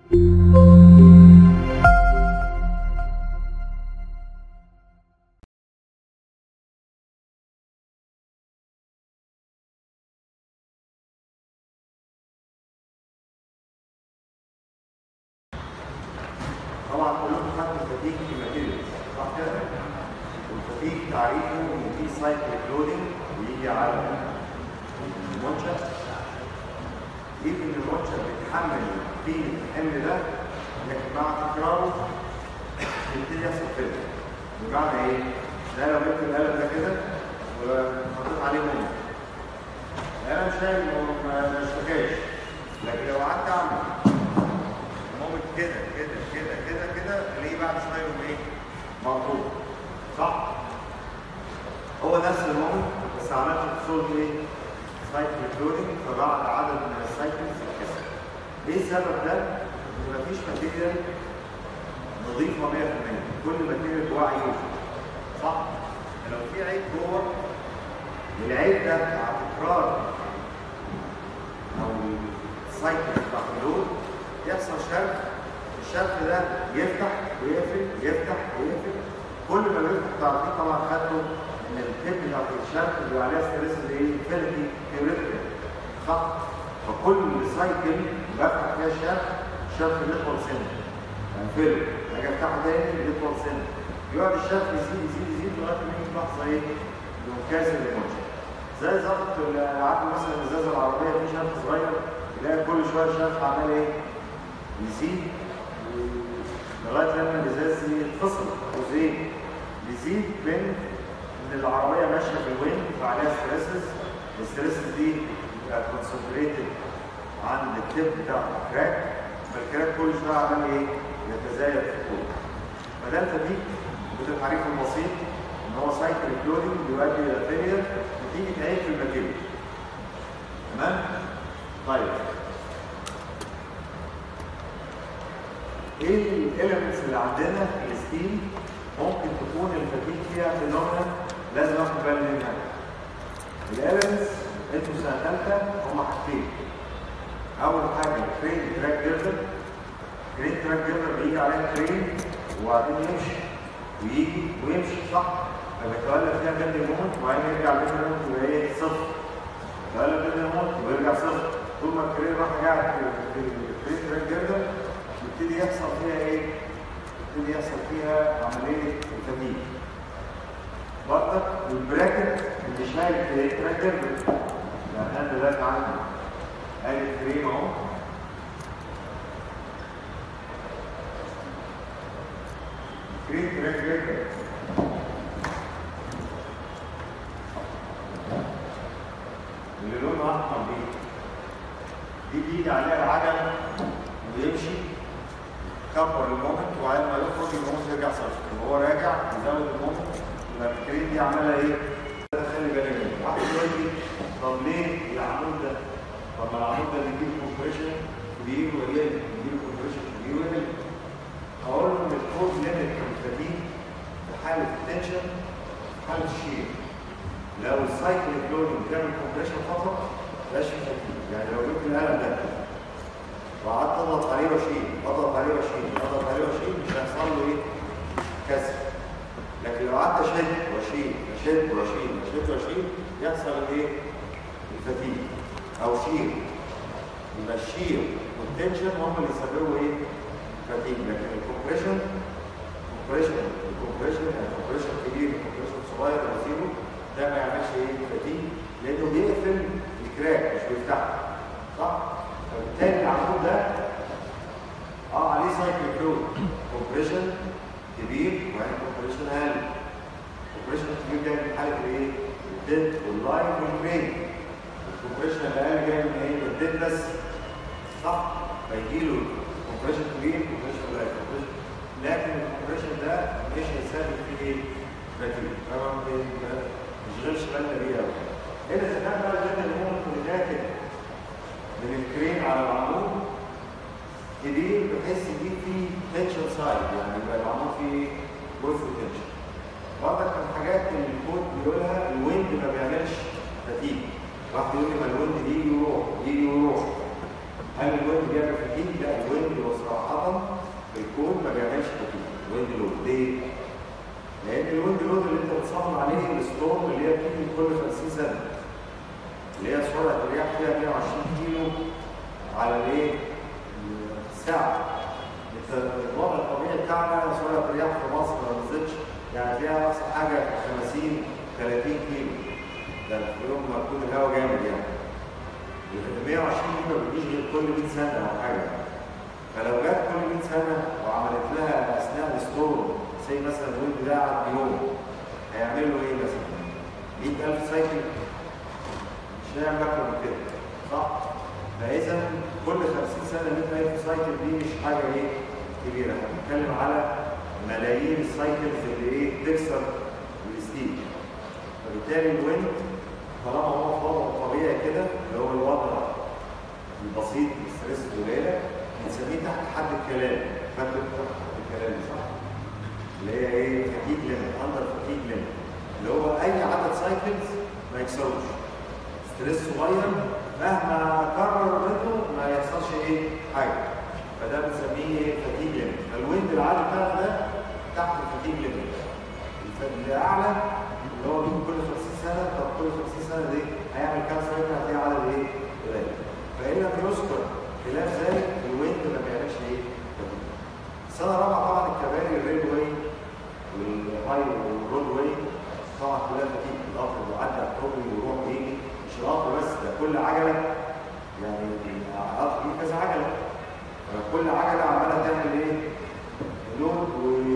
طبعا كلكم خدتوا الفتيك في ماتيريالز صح كده؟ والفتيك تعريفه ان في سايكل لودنج بيجي على المنشأ يجي ان المنشأ بيتحمل قيمة الحمل ده لكن مع تكراره يبتدي يحصل فيلم بمعنى ايه؟ ده لو جبت القلم ده كده وحطيت عليه مومنت القلم شايل وما ما اشتكاش لكن لو قعدت اعمل مومنت كده كده كده كده كده تلاقيه بعد شويه يقوم ايه؟ مقطوع صح؟ هو نفس المومنت بس عملت اتصال ايه؟ سايكل كلودنج فبعد عدد من السايكلز اتكسر. ايه السبب ده؟ ان مفيش ماتيريال نظيفه 100% كل ماتيريال جواها عيوب صح؟ لو في عيب جوه العيب ده مع تكرار او السايكل بتاع اللود يحصل شرخ الشرخ ده يفتح ويقفل يفتح ويقفل كل ما بيفتح تعرفين طبعا خدته ان التب بتاعت الشرخ بيبقى عليها ستريس اللي هي انفينيتي ثيوريتيكال صح؟ فكل سايكل بفتح فيها شرخ الشرخ بيطول سنه انفله اجي افتحه تاني بيطول سنه يقعد الشرخ يزيد يزيد يزيد لغايه ما يجي في لحظه ايه؟ يقوم كاسر المنشأ زي ظبط الالعاب مثلا الازازه العربيه في شرخ صغير تلاقي كل شويه الشرخ عمال ايه؟ يزيد لغايه لما الازاز يتفصل جزئين يزيد من ان العربيه ماشيه في الويند فعليها ستريسز الستريسز دي بتبقى كونسنتريتد عند التب بتاع الكراك فالكراك كل شويه عمال ايه؟ يتزايد في الطول فده الفتيك بالتعريف البسيط ان هو سايكل كلودنج بيؤدي الى فيلير نتيجه عيب في الماتيريال تمام؟ طيب ايه الاليمنتس اللي عندنا في الستيل ممكن تكون الفتيك فيها فينومينا لازم اخد بالي منها الاليمنتس انتوا سنه ثالثه هم حاجتين اول حاجه كرين تراك جيردر كرين تراك جيردر بيجي عليه كرين وبعدين يمشي ويجي ويمشي صح فبيتولد فيها بند الموت وبعدين يرجع بند الموت يبقى ايه صفر يتولد بند الموت ويرجع صفر طول ما الكرين راح قاعد في الكرين تراك جيردر يبتدي يحصل فيها ايه؟ يبتدي يحصل فيها عمليه الفتيك. برضك البراكت اللي شايل في تراك جيردر يعني انا دلوقتي عندي ادي الكريم اهو كريم تراك جيردر اللي لونه احمر دي دي بيجي عليها العجل ويمشي كبر المومنت وبعدين ما يخرج المومنت يرجع صفر وهو راجع يزود المومنت يبقى الكريم دي عماله ايه؟ خلي بالك منه واحد يقول لي طب ليه العمود ده؟ طب ما العمود ده بيجيب كومبريشن كبير وقليل بيجيب كومبريشن كبير وقليل اقول له ان الكود ليميت الفتيك في حاله التنشن في حاله الشير لو السايكل كلودنج بيعمل كومبريشن فقط مبقاش في فتيك يعني لو جبت القلم ده وقعدت اضغط عليه واشيل اضغط عليه واشيل اضغط عليه واشيل مش هيحصل له ايه؟ كسر لكن لو قعدت اشد واشيل اشد واشيل اشد واشيل يحصل ايه؟ الفتيك او شير يبقى الشير والتنشن هم اللي يسببوا ايه؟ فتيك لكن الكومبريشن الكومبريشن الكومبريشن يعني الكومبريشن كبير الكومبريشن صغير او زيرو ده ما يعملش ايه؟ فتيك لانه بيقفل الكراك مش بيفتحه صح؟ فبالتالي العمود ده اه عليه سايكل فلو كومبريشن كبير وبعدين كومبريشن اقل الكومبريشن الكبير جاي من حاله ايه؟ الديد واللاين والجرين الكومبريشن الاقل جاي من ايه؟ من الديد بس صح؟ فيجي له كومبريشن كبير كومبريشن قليل كومبريشن لكن الكومبريشن ده مش هيسبب فيه ايه؟ نتيجه طبعا ما يشغلش بالنا بيه قوي هنا اذا كان بقى الجد اللي ممكن يتاكل من الكرين على العمود كبير بحيث يجيب فيه تنشن سايد يعني يبقى العمود فيه جزء تنشن برضك من الحاجات اللي الكود بيقولها الويند ما بيعملش فتيج واحد يقول لي ما الويند يجي ويروح يجي ويروح هل الويند بيعمل فتيج؟ لا الويند بيبقى صراحه الويند لود ليه؟ لان الويند لود اللي انت بتصمم عليه الستورم اللي هي بتيجي كل 50 سنه اللي هي سرعه الرياح فيها 120 كيلو على الايه؟ الساعه انت الوضع الطبيعي بتاعنا سرعه الرياح في مصر ما نزلتش يعني فيها اقصى حاجه 50 30 كيلو ده في يوم ما يكون الهواء جامد يعني ال 120 دي ما بتجيش غير كل 100 سنه او حاجه فلو جت كل 100 سنه وعملت لها اثناء الستورم زي مثلا الويند ده قعد يوم هيعمل له ايه مثلا؟ 100000 سايكل مش هيعمل اكتر من كده صح؟ فاذا كل 50 سنه 100000 سايكل دي مش حاجه ايه؟ كبيره احنا بنتكلم على ملايين السايكلز اللي ايه بتكسر الستيل فبالتالي الويند طالما هو في وضعه الطبيعي كده اللي هو الوضع البسيط الستريس القليله بنسميه تحت حد الكلام فاكر تحت حد الكلام صح؟ اللي هي ايه؟ فتيج ليميت اندر فتيج ليميت اللي هو اي عدد سايكلز ما يكسروش ستريس صغير مهما كرر منه ما يحصلش ايه؟ حاجه فده بنسميه ايه؟ فتيج ليميت فالويند العالي بتاعنا ده تحت الفتيج ليميت الاعلى اللي هو بيكون كل 50 سنه طب كل 50 سنه دي هيعمل كام سايكل هتلاقي عدد ايه؟ قليل فإن لم يذكر خلاف ذلك الويند ما بيعملش ايه؟ فتيج السنه الرابعه طبعا الكباري الريل واي والهاي والرود واي طبعا كلها فتيج القطر اللي عدى الكوبري ويروح ويجي مش القطر بس ده كل عجله يعني القطر فيه كذا عجله فكل عجله عماله تعمل ايه؟ لود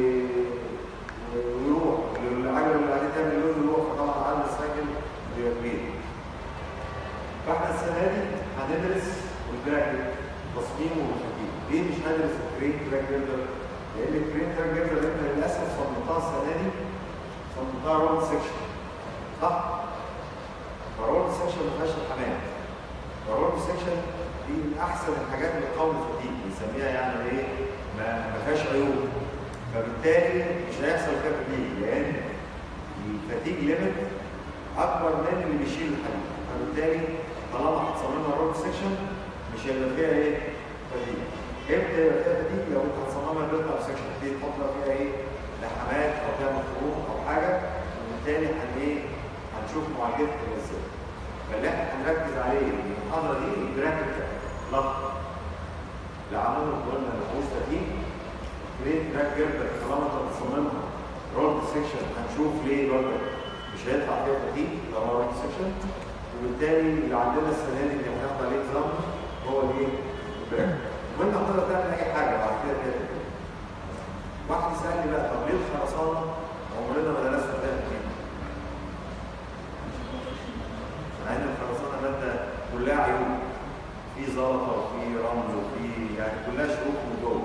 ويروح العجله اللي عليه تعمل لود ويروح فطبعا عدد السايكل بيبقى كبير فاحنا السنه دي هندرس البراكت تصميم والفتيج ليه مش هندرس الكرين تراك جيردر؟ لان الكرين تراك جيردر انت للاسف صممتها السنه دي صممتها رول سكشن صح؟ فرول سكشن ما فيهاش الحمام فرول سكشن دي من احسن الحاجات اللي تقوم الفتيج بنسميها يعني ايه؟ ما ما فيهاش عيوب فبالتالي مش هيحصل فيها فتيج لان الفتيج ليميت اكبر من اللي بيشيل الحديد فبالتالي طالما هتصممها رول سكشن مش هيبقى فيها ايه؟ فتيج امتى يبقى فيها فتيج لو انت هتصممها بيلت اب سكشن دي تحط لها فيها ايه؟ لحمات او تعمل خروج او حاجه وبالتالي هن ايه؟ هنشوف معالجتها ازاي فاللي احنا هنركز عليه المحاضره دي البراكت لفظ العمود قلنا ما فيهوش فتيج ليه تراك جردر طالما انت بتصممها رولد سيكشن هنشوف ليه برضه مش هيطلع فيها فتيج طالما رولد سيكشن وبالتالي اللي عندنا السنه دي اللي هناخد عليه اكزام هو الايه؟ البراكت وانت تقدر تعمل اي حاجه بعد كده كده واحد يسالني بقى طب ليه الخرسانه عمرنا ما درسنا فيها فتيج؟ مع ان الخرسانه ماده كلها عيوب في زلطه وفي رمل وفي يعني كلها شروط من جوه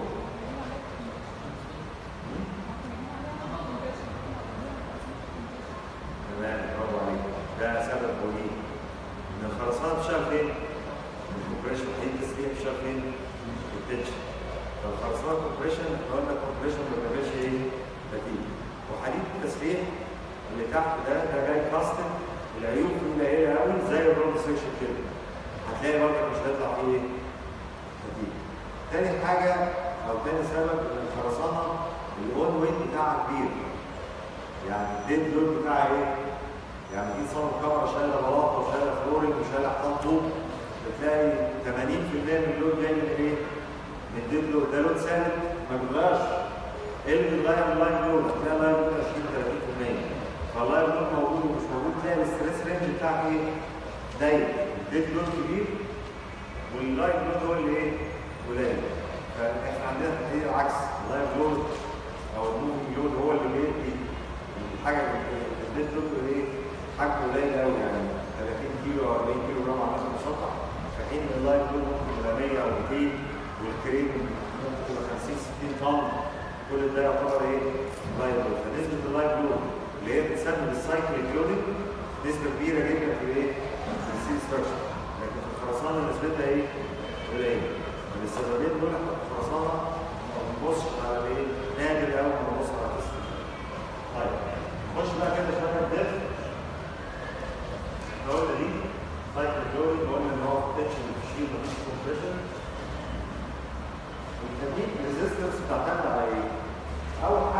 تمام برافو عليك ده سبب وليه ان الخرسانه بتشتغل فين؟ الكومبريشن هي التسريح بتشتغل فين؟ التنشن فالخرسانه كومبريشن احنا قلنا كومبريشن ما بيعملش ايه؟ فتيج وحديد التسريح اللي تحت ده ده جاي كاستم العيوب فيه قليله قوي زي الرول سيكشن كده هتلاقي برضك مش هيطلع فيه ايه؟ فتيج تاني حاجه او تاني سبب ان الخرسانه الاون ويت بتاعها كبير يعني الديد لود بتاعها ايه؟ يعني دي صنع كاميرا شايله بلاطه وشايله فلورنج وشايله حيطان طوب بتلاقي 80% من اللود جاي من ايه؟ من الديد لود ده لود ثابت ما بيتغيرش ايه اللي بيتغير من اللايف لود؟ هتلاقي اللايف لود 20 30% فاللايف لود موجود ومش موجود تلاقي الاستريس رينج بتاعك ايه؟ ضيق الديد لود كبير واللايف لود هو اللي ايه؟ قليل فاحنا عندنا تحديد العكس اللايف لود او الموفينج لود هو اللي بيدي الحاجه الديد لود ايه؟ حجمه قليل قوي يعني 30 كيلو او 40 كيلو جرام على المسطح في حين ان اللايف لود ممكن يبقى 100 او 200 والكريم ممكن تبقى 50 60 طن كل ده يعتبر ايه؟ لايف لود فنسبه اللايف لود اللي هي بتسمى بالسايكل كلودنج نسبه كبيره جدا في ايه؟ في السي ستراكشر لكن في الخرسانه نسبتها ايه؟ قليله السببين دول احنا في الخرسانه ما بنبصش على ايه؟ نادر قوي ما بنبص على التسليم. طيب نخش بقى كده شويه الدف احنا قلنا دي سايكل كلودنج قلنا ان هو تنشن تشيل مفيش كومبريشن والتكنيك ريزيستنس بتعتمد على ايه؟ اول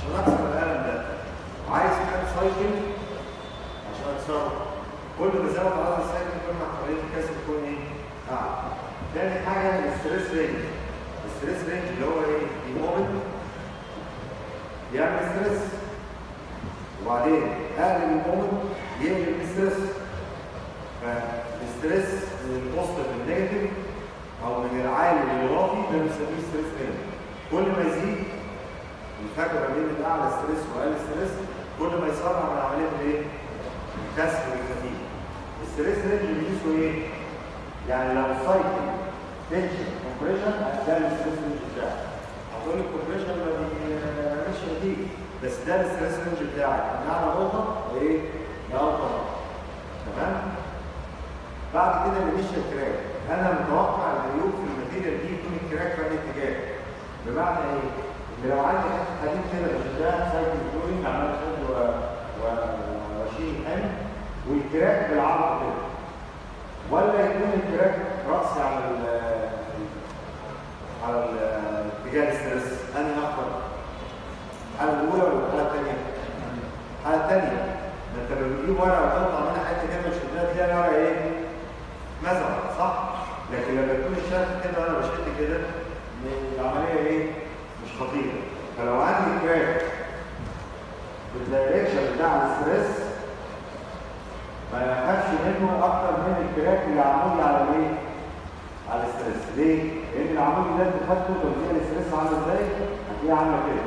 عشان اكسر الالم ده عايز كام سايكل عشان اكسره كل ما زود عدد السايكل كل ما عمليه الكسر تكون ايه؟ اعلى تاني حاجه الستريس رينج الستريس رينج اللي هو ايه؟ المومنت يعمل ستريس وبعدين اقلب المومنت يقلب الستريس فالستريس من البوزيتيف للنيجاتيف او من العالي للواطي ده بنسميه ستريس رينج كل ما يزيد الفرق ما بين الاعلى ستريس واقل ستريس كل ما يسرع من عمليه الايه؟ الكسر والفتيج الستريس رينج بيقيسوا ايه؟ يعني لو السايكل تنشن كومبريشن ده الستريس رينج بتاعك هتقول لي الكومبريشن ما بيعملش نتيجه بس ده الستريس رينج بتاعك من اعلى نقطه لايه؟ لاوطى نقطه تمام؟ بعد كده الانيشال كراك انا متوقع العيوب في الماتيريال دي يكون الكراك في أي اتجاه بمعنى ايه؟ ان لو عندي حته حديد كده بشدها سايكل كلورين عمال شد و واشيل ان والكراك بالعرض كده ولا يكون الكراك راسي على ال على ال- اتجاه الستريس انهي اكتر؟ الحاله الاولى ولا الحاله الثانيه؟ الحاله الثانيه ما انت لما بتجيب ورقه وتقطع منها حته كده وتشدها تلاقي الورقه ايه؟ مزرعه صح؟ لكن لما يكون الشكل كده وانا بشد كده العمليه ايه؟ مش خطيره فلو عندي كراك في الدايركشن بتاع الستريس ما يخافش منه اكتر من الكراك اللي عمودي على الايه؟ على الستريس ليه؟ لان العمودي ده انت خدته توزيع الستريس عامل ازاي؟ هتلاقيه عامله كده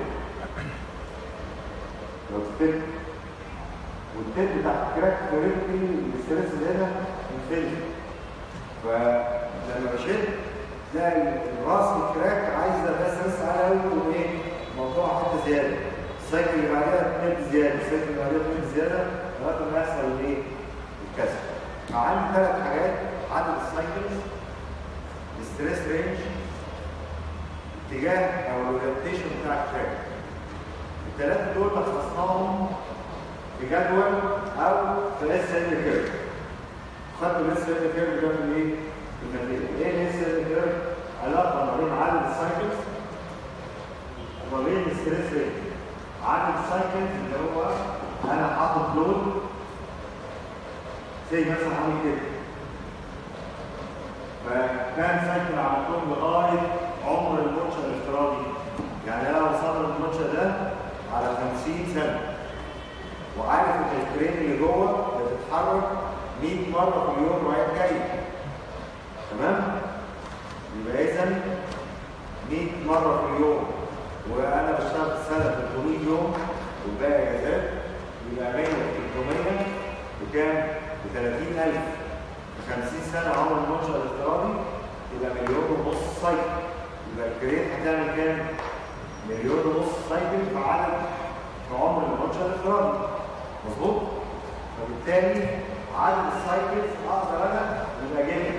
لو تفتكر والتيب بتاع الكراك في ريبتي الستريس اللي هنا انفينيتي فلما بشد تلاقي الراس الكراك عايزه بس بس على قوي وايه موضوع حته زياده السايكل اللي بعدها تمد زياده السايكل اللي بعدها تمد زياده لغايه ما يحصل الايه الكسر فعندي ثلاث حاجات عدد السايكلز الستريس رينج اتجاه او الاورينتيشن بتاع الكراك الثلاثه دول لخصناهم في جدول او في اس ال كيرف خدت الاس ال كيرف ده من ايه؟ من الماتيريال ايه الاس ال كيرف؟ علاقه ما بين عدد السايكلز وما بين الستريس ريت عدد السايكلز اللي هو انا حاطط لود زي مثلا عامل كده فكان سايكل عملتهم لغايه عمر المنشا الافتراضي يعني انا وصلنا للمنشا ده على 50 سنه وعارف ان الكرين اللي جوه بتتحرك 100 مره في اليوم رايح جاي تمام يبقى اذا 100 مره في اليوم وانا بشتغل في السنه 300 يوم والباقي اجازات يبقى 100 300 بكام؟ ب 30000 في 50 سنه عمر المنشا الافتراضي يبقى مليون ونص سايكل يبقى الكرين هتعمل كام؟ مليون ونص سايكل في عدد في عمر المنشا الافتراضي مظبوط؟ فبالتالي عدد السايكلز اقدر انا يبقى جامد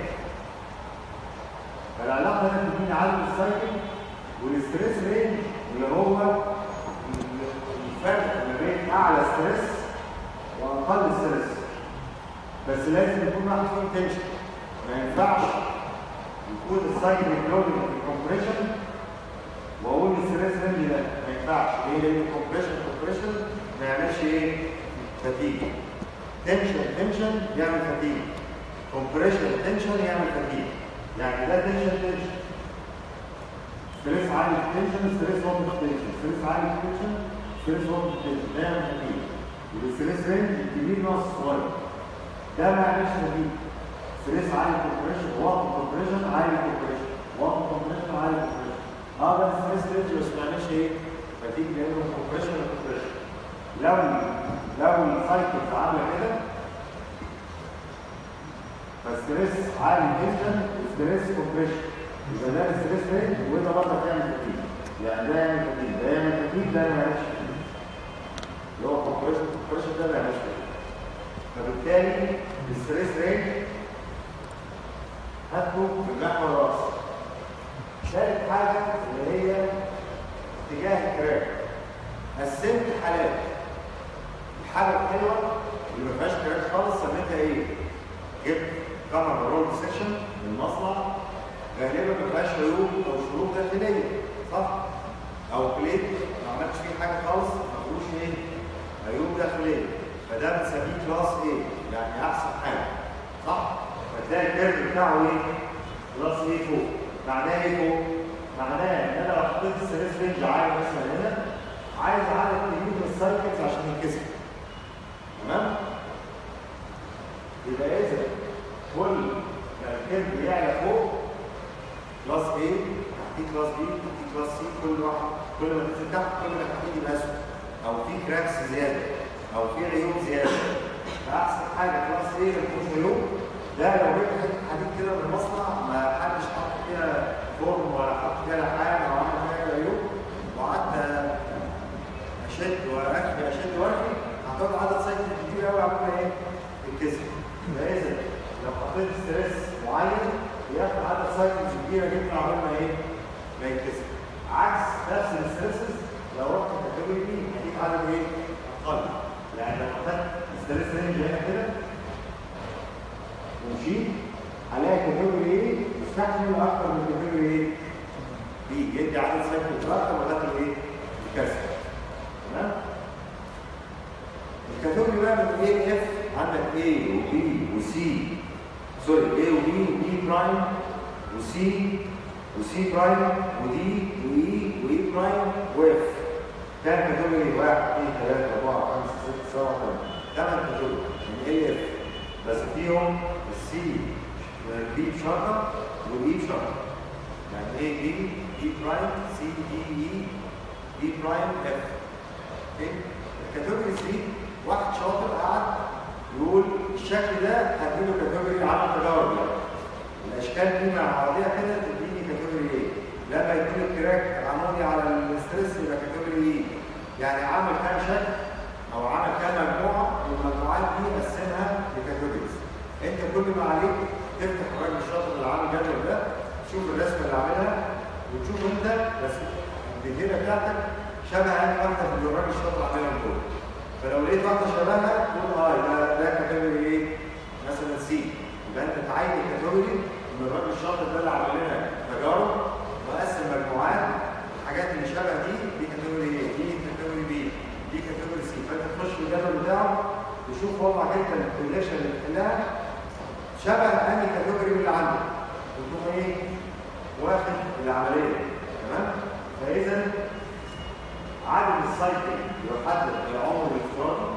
فالعلاقه هنا بين عدد السايكل والستريس رينج اللي هو الفرق ما بين اعلى ستريس واقل ستريس بس لازم يكون واحد فيهم تنشن ما ينفعش يكون السايكل كلودنج في الكومبريشن واقول الستريس رينج ده ما ينفعش ليه؟ لان الكومبريشن كومبريشن ما يعملش ايه؟ فتيج تنشن تنشن يعمل فتيج كومبريشن تنشن يعمل فتيج يعني ده تنشن تنشن ستريس عالي في تنشن ستريس واطي في تنشن ستريس عالي في تنشن ستريس واطي في تنشن ده يعمل فتيج يبقى الستريس رينج الكبير ناقص الصغير ده ما يعملش فتيج ستريس عالي كومبريشن واطي كومبريشن عالي كومبريشن واطي كومبريشن عالي كومبريشن اه ده الستريس رينج بس ما يعملش ايه فتيج لانه كومبريشن وكومبريشن لو لو السايكلز عامله كده فالستريس عالي جدا ستريس كومبريشن يبقى ده الستريس ريت وده برضه هتعمل فتيج يعني ده يعمل فتيج ده يعمل فتيج ده ما يعملش فتيج اللي هو كومبريشن كومبريشن ده ما يعملش فتيج فبالتالي الستريس ريت هاته في المحور الراسي ثالث حاجه اللي هي اتجاه الكراك قسمت حالات الحاله الحلوه اللي ما فيهاش كراك خالص سميتها ايه؟ جبت كاميرا رول سيكشن من مصنع غالبا ما فيهاش عيوب او شروط داخليه صح؟ او بليت ما عملتش فيه حاجه خالص داخل ايه فده بنسميه كلاس ايه يعني احسن حاجه صح فتلاقي الكيرف بتاعه ايه كلاس ايه فوق معناه ايه فوق معناه ان انا لو حطيت الستريس رينج عالي مثلا هنا عايز عدد كبير من السايكلز عشان ينكسر تمام يبقى اذا كل ما الكيرف بيعلى فوق كلاس A تحتيه كلاس B تحتيه كلاس C كل واحد كل ما تنزل تحت كل ما تحتيه يبقى اسود او في كراكس زياده او في عيوب زياده فاحسن حاجه كلاس A ما فيهوش عيوب ده لو جبت حته حديد كده من المصنع ما حدش حط فيها فورم ولا حط فيها لحام او عمل فيها عيوب وقعدت اشد واكفي اشد واكفي هتقعد عدد سايكل كتير قوي عمال ما ايه تتكسر فاذا لو حطيت ستريس معين ياخد عدد سايكلز كبيره جدا عمال ما ايه ما يتكسر عكس نفس الستريسز لو رحت كاتيجوري بي هديك عدد ايه اقل يعني لو خدت ستريس رينج هنا كده ومشيت هلاقي كاتيجوري ايه يستحمل اكتر من كاتيجوري ايه بي يدي عدد سايكلز اكتر ولكن ايه يكسر تمام الكاتيجوري بقى من A ل F عندك A و B و C سوري A و B و D برايم و C و C برايم و D و E و E برايم و F كام كاتيجوري 1 2 3 4 5 6 7 8 8 كاتيجوري من A ل F بس فيهم السي B بشرطة و E بشرطة يعني A B D برايم C D E E برايم F اوكي الكاتيجوري 3 واحد شاطر قعد يقول الشكل ده هديله كاتيجوري عمل تجارب يعني الاشكال دي مع بعضيها كده تديني كاتيجوري ايه لما يكون الكراك عمودي على الستريس يبقى كاتيجوري ايه يعني عامل كام شكل او عامل كام مجموعه والمجموعات دي قسمها لكاتيجوريز انت كل ما عليك تفتح الراجل الشاطر اللي عامل الجدول ده تشوف الرسمه اللي عاملها وتشوف انت رسم الديتيله بتاعتك شبه انهي واحده في اللي الراجل الشاطر عاملها من دول فلو لقيت واحده شبهها تقول اه ده ده كاتيجوري ايه؟ مثلا سي يبقى انت تعين الكاتيجوري ان الراجل الشاطر ده اللي عمل لنا تجارب وقسم مجموعات الحاجات اللي شبه دي دي كاتيجوري ايه؟ دي كاتيجوري بي دي كاتيجوري سي فانت تخش في الجدول بتاعه تشوف وضعك انت الكوليكشن اللي بتحلها شبه انهي كاتيجوري من اللي عندك وتقوم ايه؟ واخد العمليه تمام؟ فاذا عدد السايكل يحدد العمر الافتراضي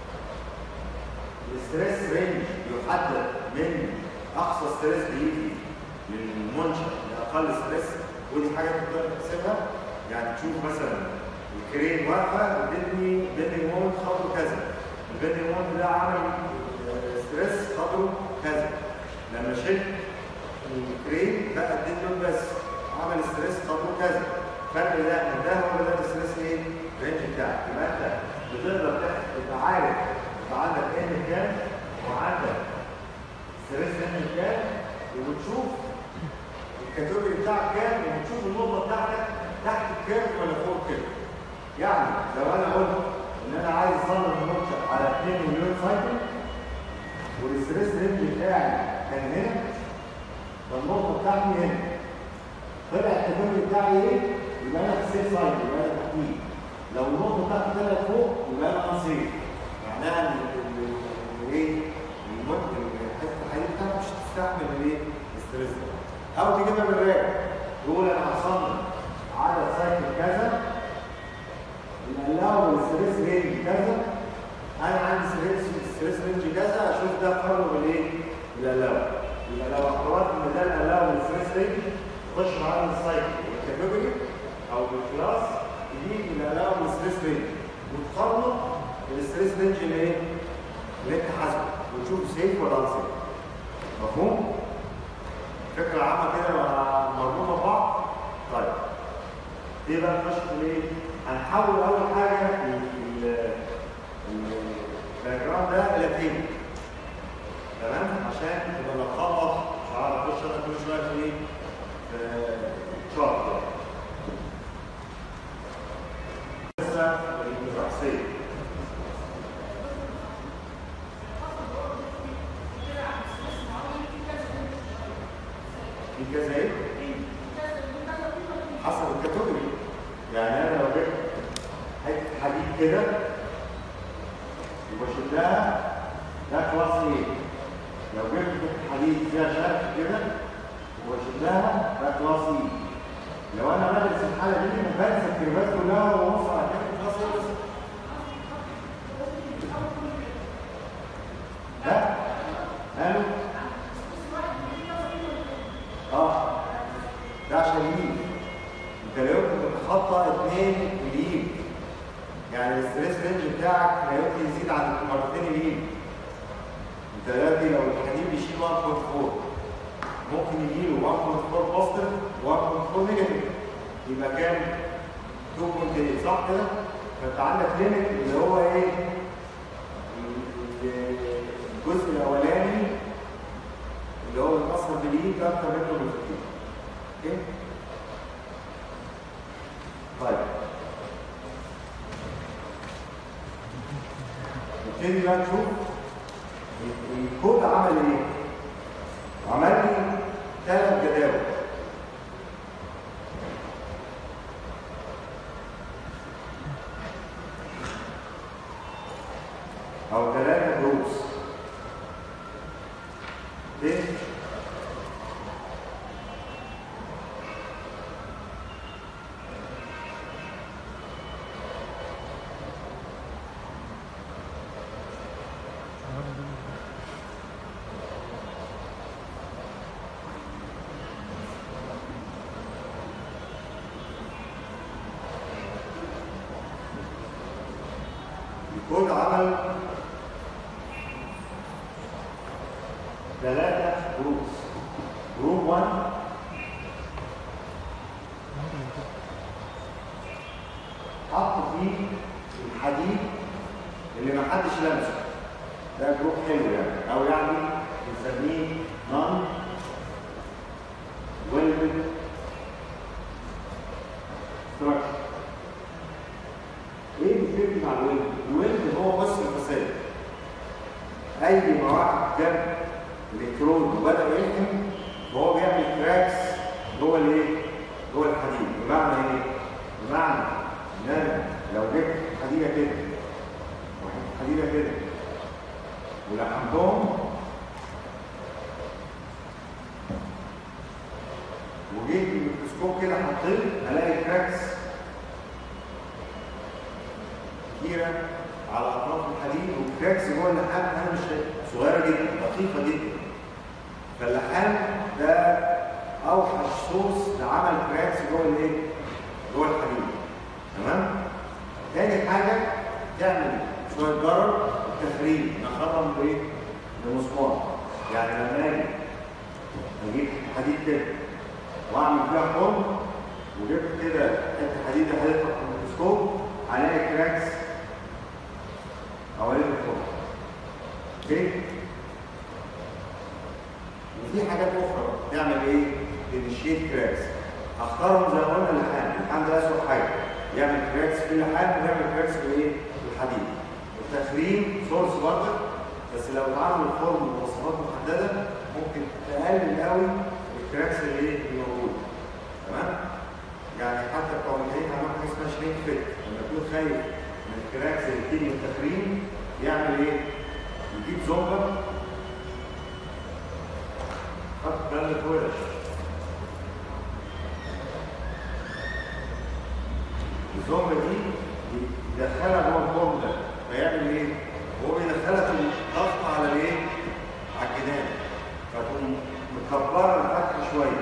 الستريس رينج يحدد من اقصى ستريس بيجي للمنشا لاقل ستريس ودي حاجه تقدر تحسبها يعني تشوف مثلا الكرين واقفه ادتني بيندنج مومنت خطره كذا البيندنج مومنت ده عمل ستريس خطره كذا لما شلت الكرين بقى اديت له بس عمل ستريس خطره كذا فرق ده ان ده هو ده الستريس ايه؟ الرينج بتاعك يبقى انت بتقدر تبقى عارف يبقى عندك ان كام وعندك ستريس رينج كام وبتشوف الكاتيجوري بتاعك كام وبتشوف النقطه بتاعتك تحت الكيرف ولا فوق الكيرف يعني لو انا قلت ان انا عايز اصمم المنشا على 2 مليون سايكل والستريس رينج بتاعي كان هنا فالنقطه بتاعتي هنا طلع الكاتيجوري بتاعي ايه؟ يبقى انا في السيف سايد يبقى انا تحتيه لو النقطه بتاعتي طلعت فوق يبقى انا انسيف معناها ان ايه المنتج حته الحديد بتاعتك مش هتستحمل الايه الستريس ده او تجيبها بالراك تقول انا هصمم عدد سايكل كذا الالاو الستريس رينج كذا انا عندي ستريس ستريس رينج كذا اشوف ده فرق بالايه بالالاو يبقى لو اعتبرت ان ده الالاو الستريس رينج خش معانا السايكل والكاتيجوري او بالكلاس تجيب الالاو الستريس رينج وتقارنه بالستريس رينج اللي ايه اللي انت حاسبه وتشوف سيف ولا انسيف مفهوم؟ فكرة عامة كده مربوطة ببعض طيب دي بقى نخش في ايه؟ هنحول أول حاجة الدياجرام ده إلى تيبل تمام؟ عشان تبقى نخلص مش عارف أخش أنا كل شوية في إيه؟ في شارت لسه الرأسية في كذا ايه؟ حسب الكاتيجوري يعني انا لو جبت حته حديد كده وشدها ده كلاس ايه لو جبت حديد فيها شرخ كده وشدها ده كلاس ايه لو انا بدرس الحاله دي بنسى الكلمات كلها وابص على كلمه كلاس ايه بس ده قالوا اه ده عشان يمين انت لو كنت بتخطى اثنين اليمين يعني الستريس رينج بتاعك لا يمكن يزيد عن مرتين اليمين انت دلوقتي لو الحديد بيشيل 1.4 ممكن يجيله 1.4 بوزيتيف و1.4 نيجاتيف يبقى كام؟ 2.8 صح كده؟ فانت عندك ليميت اللي هو ايه؟ الجزء الاولاني اللي هو الاثر باليد ده اكتر منه بكتير. اوكي؟ طيب نبتدي بقى نشوف الكود عمل ايه؟ عمل لي ثلاث جداول او ثلاثة جروبس ليه؟ الكود عمل ثلاثة جروبس جروب 1 حط فيه الحديد اللي ما حدش لمسه ده جروب حلو يعني او يعني بنسميه نون ويلبد ستراكشر ايه بيفرق مع الويلد؟ الويلد هو بس الفساد اي ما واحد جاب الكترون وبدا يلحم فهو بيعمل كراكس جوه الايه؟ جوه الحديد بمعنى ايه؟ بمعنى ان انا لو جبت حديده كده وحديده حديده كده ولحمتهم وجيت بالميكروسكوب كده حطيت الاقي كراكس كتيرة على أطراف الحديد وكراكس جوه اللحام أنا مش صغيرة جدا دقيقة جدا فاللحام ده أوحش سورس لعمل كراكس جوه الإيه؟ جوه الحديد تمام؟ تاني حاجة تعمل شوية جرر تخريج نخرم بإيه؟ بمسمار يعني لما أجي أجيب حديد كده وأعمل فيها خرم وجبت كده حتة حديدة حديدة في الميكروسكوب عليها كراكس حوالين الفرن اوكي وفي حاجات اخرى تعمل ايه تنشيت كراكس اختارهم زي ما قلنا اللحام اللحام ده اسوء حاجه يعمل كراكس في اللحام ويعمل كراكس في ايه في الحديد التخريم سورس برضه بس لو اتعمل الفرن بمواصفات محدده ممكن تقلل قوي الكراكس اللي ايه اللي موجوده تمام يعني حتى بتوع الميكانيك عملوا حاجه اسمها شريك فيت لما تكون خايف من الكراكس اللي بتيجي من التخريم يعمل ايه؟ يجيب زومبر حط ده اللي فوق الزومبر دي يدخلها جوه الفورم ده فيعمل ايه؟ هو بيدخلها في الضغط على الايه؟ على الجنان فتقوم مكبره الفتحه شويه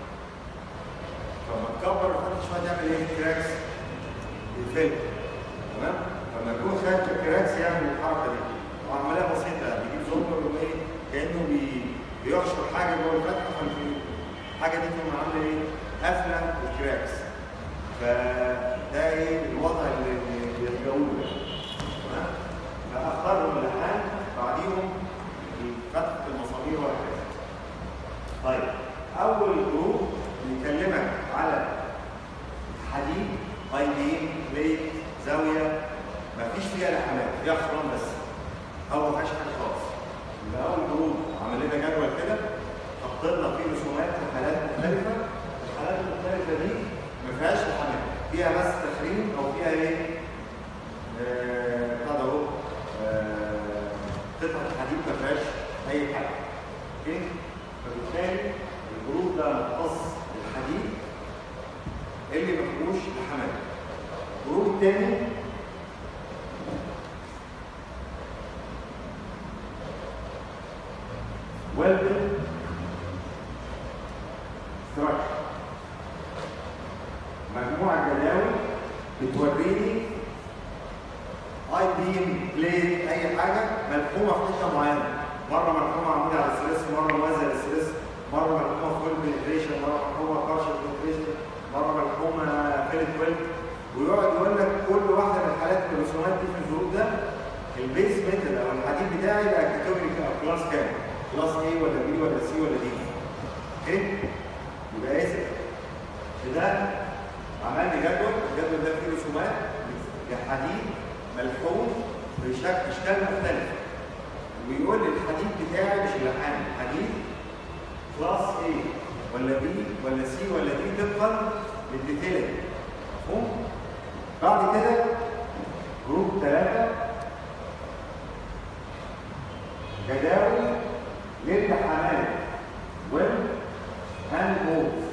فلما تكبر الفتحه شويه تعمل ايه؟ كراكس الفيلم تمام؟ فلما يكون خارج الكراكس يعمل الحركه دي وعمليه بسيطه يعني بيجيب زومبر وايه؟ كانه بي... بيحشر حاجه جوه الفتحه فالحاجه دي تقوم عامله ايه؟ قافله الكراكس فده ايه الوضع اللي بيلجأوا له تمام؟ فاختارهم اللحام بعديهم فتحه المسامير وهكذا. طيب اول جروب بيكلمك على حديد اي بي بليت زاويه ما فيش فيها لحمات فيها خرام بس او ما فيهاش حاجه خالص يبقى اول جروب عمل لنا جدول كده حط لنا فيه رسومات لحالات مختلفه الحالات المختلفه دي ما فيهاش لحمات فيها بس تخريم او فيها ايه؟ آه، بتاع ده اهو آه، بتاعت الحديد ما فيهاش اي حاجه اوكي فبالتالي الجروب ده مختص بالحديد اللي ما فيهوش لحمات الجروب الثاني welded structure مجموعة جداول بتوريني اي بيم بليد اي حاجة ملحومة في حتة معينة مرة ملحومة عمودي على السلس مرة موازية للسلس مرة ملحومة فول بنتريشن مرة ملحومة بارشل بنتريشن مرة ملحومة فيلت ويلد ويقعد يقول لك كل واحدة من الحالات الرسومات دي في الجروب ده البيس ميتال او الحديد بتاعي بقى كاتيجوري او كلاس كام؟ كلاس A ولا B ولا C ولا D اوكي يبقى اسف ده عمل لي جدول الجدول ده فيه رسومات لحديد ملحوم بشكل اشكال مختلفه ويقول لي الحديد بتاعي مش اللحام الحديد كلاس A ولا B ولا C ولا D طبقا للديتيلنج مفهوم؟ بعد كده جروب ثلاثه جداول للحمام والهاند موف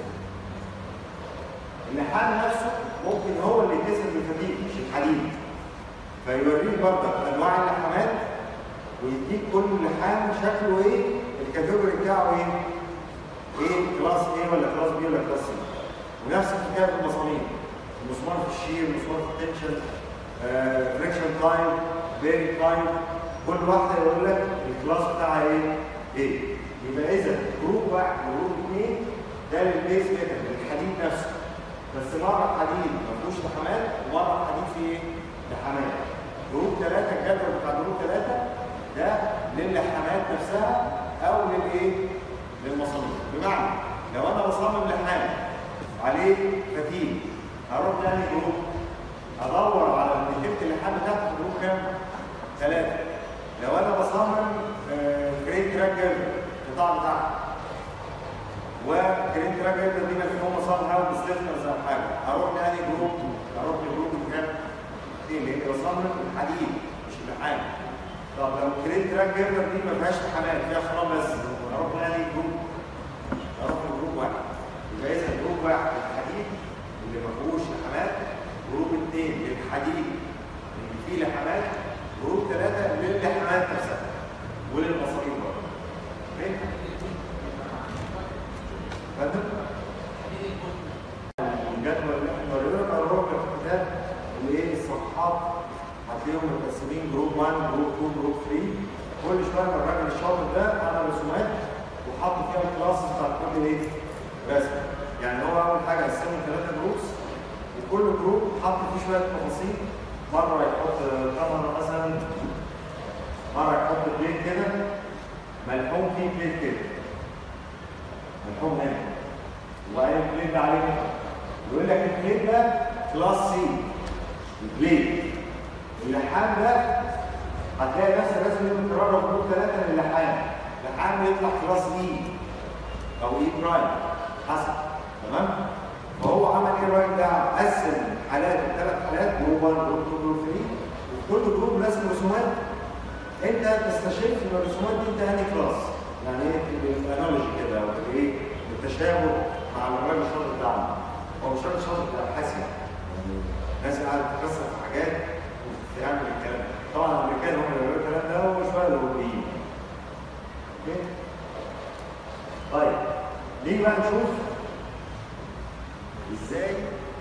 اللحام نفسه ممكن هو اللي يتكسر بالفتيل مش الحديد فيوريك برضك انواع اللحامات ويديك كل لحام شكله ايه الكاتيجوري بتاعه ايه ايه كلاس ايه ولا كلاس بي ولا كلاس سي ونفس الحكايه في المسامير المسمار في الشير المسمار في التنشن فريكشن تايم بيرنج تايم كل واحده يقول لك الكلاس بتاعها ايه ايه يبقى اذا جروب واحد وجروب اثنين ده للبيس ميتال للحديد نفسه بس مره حديد ما فيهوش لحامات ومره حديد فيه ايه؟ لحامات جروب ثلاثه الجدول بتاع جروب ثلاثه ده للحامات نفسها او للايه؟ للمصامير بمعنى لو انا بصمم لحام عليه فتيل هروح تاني جروب ادور على نتيجه اللحام بتاعته في جروب كام؟ ثلاثه لو انا بصمم كريت تراك جردر القطاع بتاعها وكريت تراك جردر دي مفهومه صار هاو بستيفنرز او حاجه اروح لاني جروب اروح لجروب كام؟ اثنين لان بصمم الحديد مش اللحام طب لو كريت تراك جردر دي ما فيهاش لحامات فيها خرام بس اروح لاني جروب اروح لجروب واحد يبقى اذا جروب واحد للحديد اللي ما فيهوش لحامات جروب اثنين للحديد اللي فيه لحامات جروب ثلاثة للحمايات نفسها وللمصاريف برضه. فين؟ فاهم؟ الجدول اللي احنا وريناه الربع في الكتاب وايه الصفحات هتلاقيهم متقسمين جروب 1 جروب 2 جروب 3 كل شويه ما الراجل الشاطر ده عمل رسومات وحط فيها الكلاس بتاع كل ايه؟ رسم يعني هو اول حاجه قسمهم ثلاثه جروبس وكل جروب حط فيه شويه تفاصيل مرة يحط كاميرا مثلا مرة يحط بليت كده ملحوم فيه بليت كده ملحوم هنا وبعدين البليت ده عليه كده يقول لك البليت ده كلاس سي البليت اللحام ده هتلاقي نفس الرسم اللي متكرره في جروب ثلاثة من اللحام اللحام يطلع كلاس اي او اي برايم حسب تمام فهو عمل ايه الراجل ده؟ قسم حالات ثلاث حالات جروب 1 جروب 2 جروب 3 وفي كل جروب رسم رسومات انت تستشف ان الرسومات دي انت انهي كلاس يعني ايه الانالوجي كده او ايه التشابه مع الراجل الشاطر بتاعنا هو مش راجل شاطر ده ابحاثي يعني ناس قاعده تتكسر في حاجات وتعمل الكلام ده طبعا الامريكان هم اللي بيعملوا الكلام ده وشويه الاوروبيين اوكي طيب نيجي بقى نشوف ازاي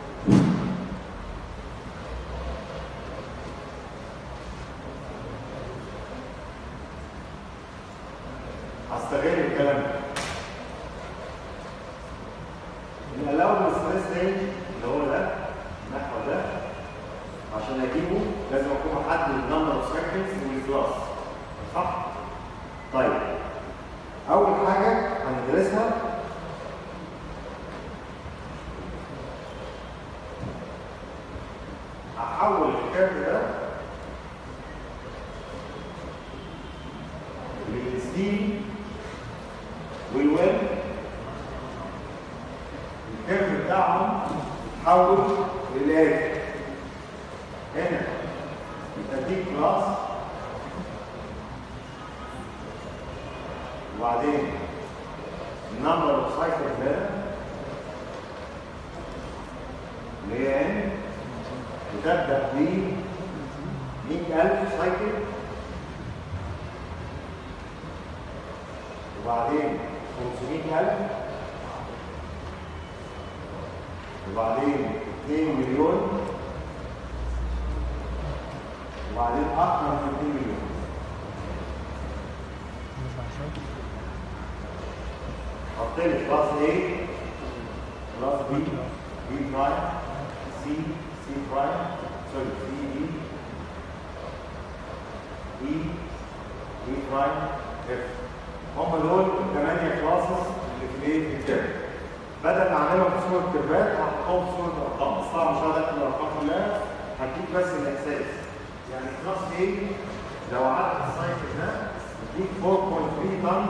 هستغل الكلام ده من الاول الستريس رينج اللي هو ده النحو ده عشان اجيبه لازم اكون محدد النمبر اوف سيكونds والكلاس صح؟ طيب اول حاجه هندرسها هحول الكيرف ده للستيل والويب الكيرف بتاعهم يتحول للآتي هنا يبقى دي كلاس وبعدين النمبر اوف سايكلز هنا اللي هي ان بتبدا ب 100000 سايكل وبعدين 500000 وبعدين 2 مليون وبعدين اكثر من 2 مليون حط لي كلاس A كلاس B B برايم C C برايم سوري C E E E برايم F هم دول الثمانية كلاسز اللي في الايه في الترم بدل ما اعملهم في صورة كيرفات هحطهم في صورة ارقام بس طبعا مش هدخل الارقام كلها هديك بس الاحساس يعني كلاس A لو عدد السايكل ده يديك 4.3 طن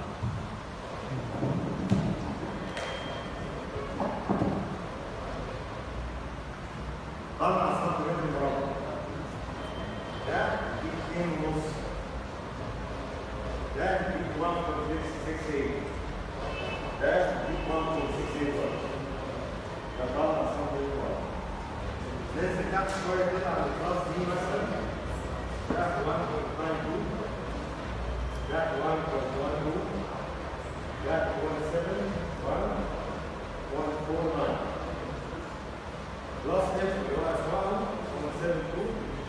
طلع سنتيمتر مربع ده يديك 2 ونص ده يديك 1.668 ده يديك 1.681 ده طلع سنتيمتر مربع لازم تاخد شويه كده على الكلاس دي مثلا ده 1.92 ده 1.12 ده 1.7 1.49 بلس اف اللي هو اسمائهم 1.72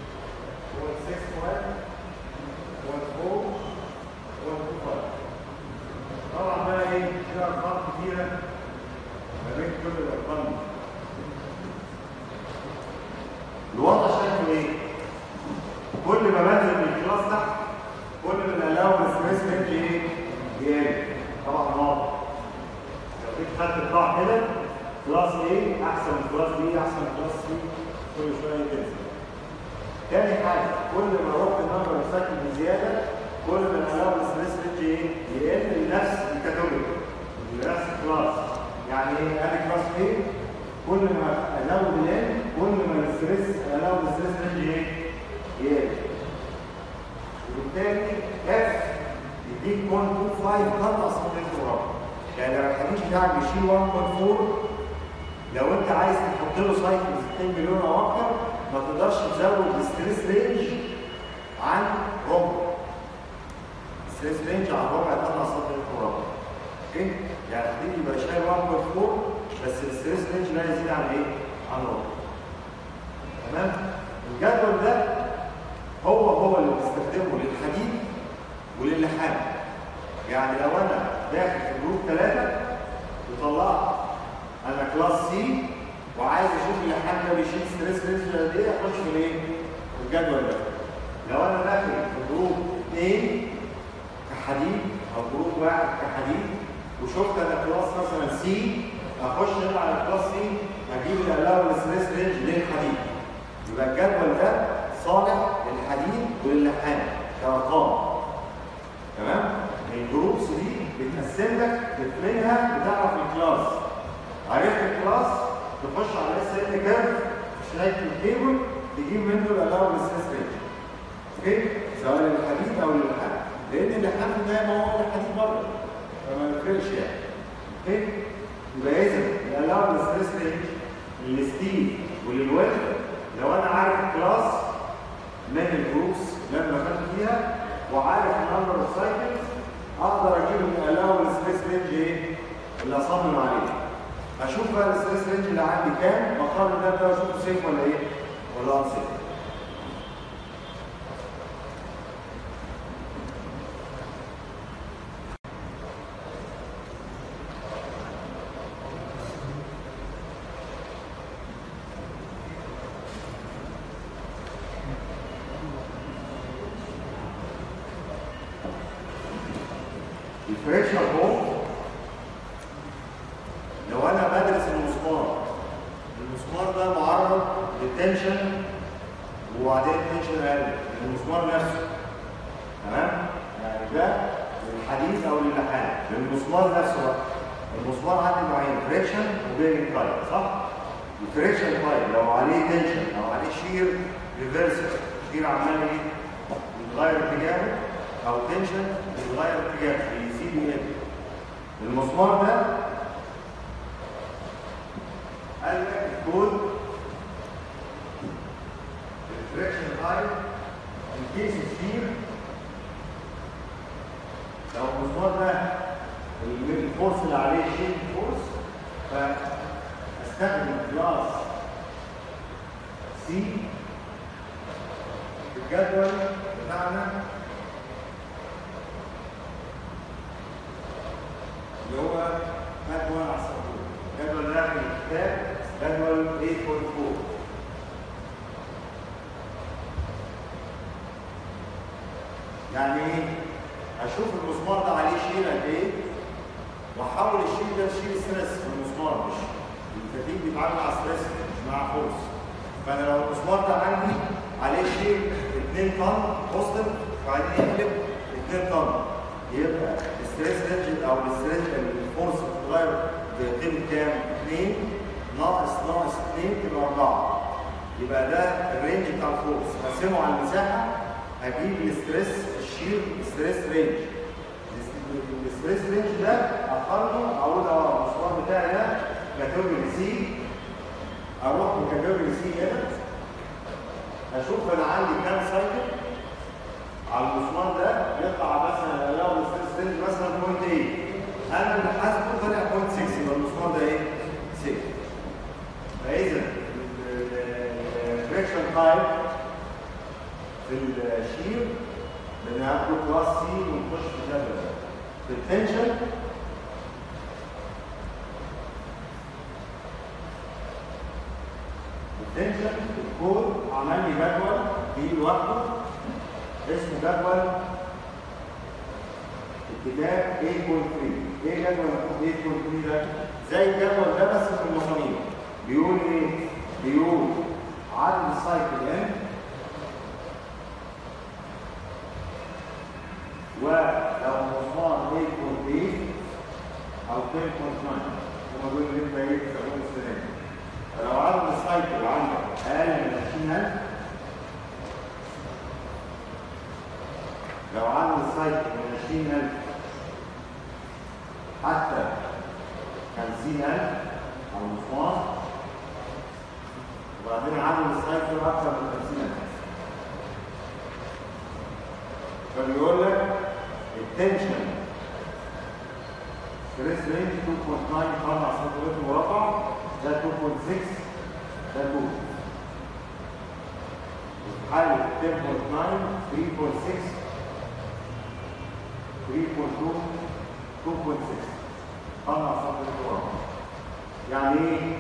1.65 1.4 1.25 طبعا بقى ايه في ارقام كتيره ما بين كل الارقام دي الوضع شكله ايه؟ كل ما بنزل من الكلاس تحت كل ما الالاونس ريسبكت ايه؟ يقل طبعا واضح لو جيت خدت القاع كده كلاس ايه احسن من كلاس بي احسن من كلاس سي كل شويه تنزل تاني حاجه كل ما رحت النمبر سايكل بزياده كل ما الالاونس ريسبكت ايه؟ يقل لنفس الكاتيجوري لنفس الكلاس يعني ايه؟ ادي كلاس ايه كل ما الاود الان كل ما الستريس الاود الستريس رينج ايه؟ يقل وبالتالي اف يديك 1.25 طن اصلا من التراب يعني لو الحديد بتاعك بيشيل 1.4 لو انت عايز تحط له سايكلز 2 مليون او اكتر ما تقدرش تزود الستريس رينج عن ربع الستريس رينج عن ربع طن اصلا من التراب اوكي يعني الحديد يبقى شايل 1.4 بس الستريس رينج لا يزيد عن ايه؟ عن ربع تمام؟ الجدول ده هو هو اللي بنستخدمه للحديد وللحام يعني لو انا داخل في جروب ثلاثة وطلعت انا كلاس سي وعايز اشوف اللحام ده بيشيل ستريس رينج قد ايه اخش في الايه؟ في الجدول ده لو انا داخل في جروب 2 كحديد او جروب واحد كحديد وشفت انا كلاس مثلا سي اخش هنا على كلاس سي اجيب الالاول ستريس رينج للحديد يبقى الجدول ده صالح للحديد وللحام كارقام تمام الجروبس دي بتقسم لك منها بتعرف الكلاس عرفت الكلاس تخش على اس ال كيرف شايف الكيبل تجيب منه الالاول ستريس رينج اوكي سواء للحديد او للحام لان اللحام في النهايه ما هو الحديد برضه فما يفرقش يعني اوكي يبقى اذا الالاول ستريس رينج للستيل وللويت لو انا عارف الكلاس من الجروبس اللي انا دخلت فيها وعارف النمبر اوف سايكلز اقدر اجيب الالاول ستريس رينج ايه اللي اصمم عليه اشوف بقى الستريس رينج اللي عندي كام واقارن ده ده اشوفه سيف ولا ايه ولا انسيف الفريكشن بوم لو انا بدرس المسمار المسمار ده معرض للتنشن وبعدين التنشن اقل المسمار نفسه تمام يعني ده للحديد او للحام للمسمار نفسه بقى المسمار عندي نوعين فريكشن وبيرنج تايب صح الفريكشن تايب لو عليه تنشن او عليه شير ريفرسل شير عمال ايه يتغير اتجاهه او تنشن بيتغير اتجاهه بيزيد ويقل المسمار ده قال لك الكود الفريكشن هاي الكيس كتير لو المسمار ده الفورس اللي عليه شيء فورس فاستخدم كلاس سي في الجدول بتاعنا اللي هو جدول على السطور جدول ده في الكتاب جدول 8.4 يعني ايه؟ اشوف المسمار ده عليه شيل قد ايه واحول الشيل ده لشيل ستريس في المسمار مش الفتيل بيتعامل مع ستريس مش مع فورس فانا لو المسمار ده عندي عليه شيل 2 طن بوزيتيف وبعدين يقلب 2 طن يبقى الستريس رينج او الستريس الفورس بتتغير بقيمه كام؟ 2 ناقص ناقص 2 تبقى 4 يبقى ده الرينج بتاع الفورس هقسمه على المساحه هجيب الستريس الشير ستريس رينج الستريس رينج ده اقارنه اقول اه المسمار بتاعي ده كاتيجوري سي اروح لكاتيجوري سي هنا اشوف انا عندي كام سايكل على المسمار ده يطلع مثلا لو الستريس رينج مثلا 0.8 انا اللي حاسبه طلع 0.6 يبقى المسمار ده ايه؟ 6 فاذا الفريكشن تايب في الشير بناخد كلاس سي ونخش في جدول في التنشن التنشن الكود عمل لي جدول دي لوحده اسمه جدول الكتاب 8.3 ايه جدول مكتوب 8.3 ده؟ زي الجدول ده بس في المصامير بيقول ايه؟ بيقول عدد السايكل ان ولو مسمار 8.8 او 10.9 هم دول اللي انت ايه تستخدمهم السنه دي فلو عدد السايكل عندك اقل من 20000 لو عدد السايكل من 20000 حتى 50000 او مسمار وبعدين عدد السايكل اكثر من 50000 فبيقول لك التنشن ستريس رينج 2.9 قرن على سنتيمتر مربع ده 2.6 ده 2 في حالة 10.9 3.6 3.2 2.6 قرن على سنتيمتر مربع يعني ايه؟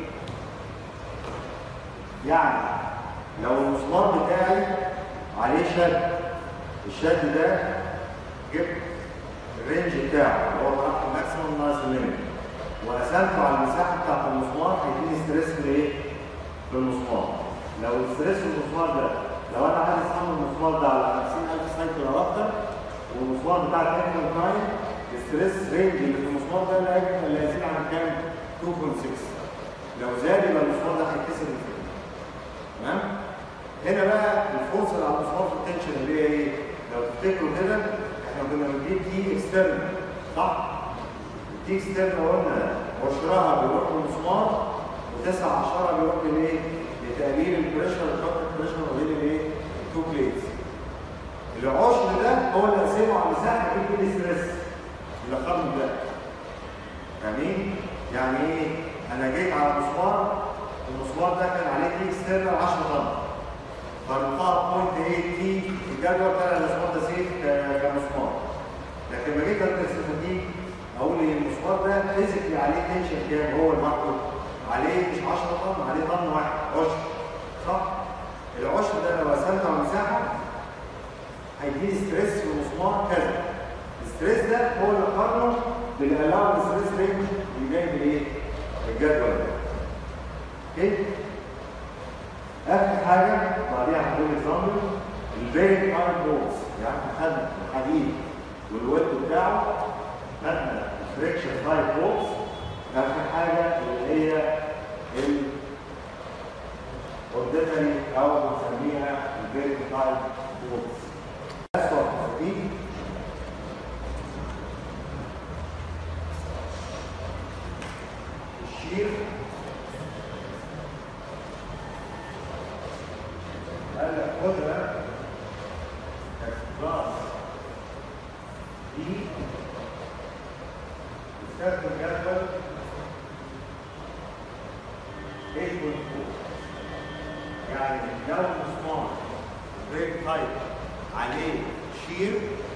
يعني لو المسمار بتاعي عليه شد الشد ده جبت الرينج بتاعه اللي هو طرح الماكسيموم ناقص المينيمم وقسمته على المساحه بتاعت المسمار هيديني ستريس في ايه؟ في المسمار لو الستريس في المسمار ده لو انا عايز احمل المسمار ده على 50000 سايكل او اكتر والمسمار بتاع 10.9 الستريس رينج اللي في المسمار ده اللي هيبقى اللي هيزيد عن كام؟ 2.6 لو زاد يبقى المسمار ده هيتكسر من تمام؟ هنا بقى الفرصه اللي على المسمار في التنشن اللي هي ايه؟ لو تفتكروا كده احنا كنا بنجيب تي اكسترنال صح؟ التي اكسترنال قلنا عشرها بيروح للمسمار وتسع عشرة بيروح لايه؟ لتقليل البريشر الكتر البريشر ما بين الايه؟ التو بليتس. العشر ده هو اللي قسمه على المساحه يجيب لي ستريس اللي خرج ده. فاهمين؟ يعني ايه؟ انا جيت على مسمار المسمار ده كان عليه تي اكسترنال 10 طن. فالمقاط بوينت 8 تي في الجدول بتاع المسمار ده سيف كمسمار لكن لما جيت ادرس الفتيك اقول ان المسمار ده فيزيكلي عليه تنشن كام هو المكتوب عليه مش 10 طن عليه طن واحد عشر صح؟ العشر ده لو قسمته على المساحه هيديني ستريس في المسمار كذا الستريس ده هو اللي قارنه بالالاو ستريس رينج اللي جاي بالايه؟ الجدول ده اوكي؟ اخر حاجه بعديها هقول اكزامبل الفيري تايم بولز يعني خدنا الحديد والويت بتاعه خدنا الفريكشن تايم بولز اخر حاجه اللي هي الاوردينري او بنسميها الفيري تايم بولز اسوء ترتيب اخدها كلاس دي استخدم جدول 8.4 يعني لو مسمار بريك تايب عليه شير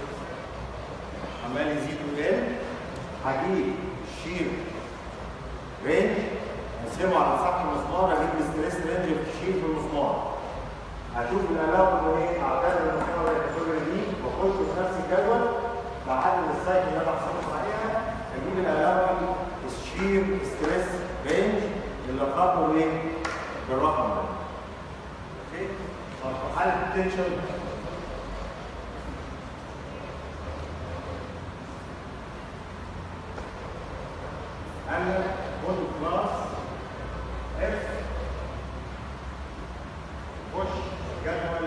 عمال يزيد ويقل هجيب شير رينج اقسمه على سطح المسمار اجيب الستريس رينج في الشير في المسمار هشوف العلاقه ايه اعداد المسمار الكاتيجوري دي واخش في نفس الجدول بعدد السايكل اللي انا بحسبه عليها اجيب العلاقه الشير ستريس رينج اللي قابله ايه بالرقم ده اوكي طب في حاله التنشن انا خد كلاس اف خش جدول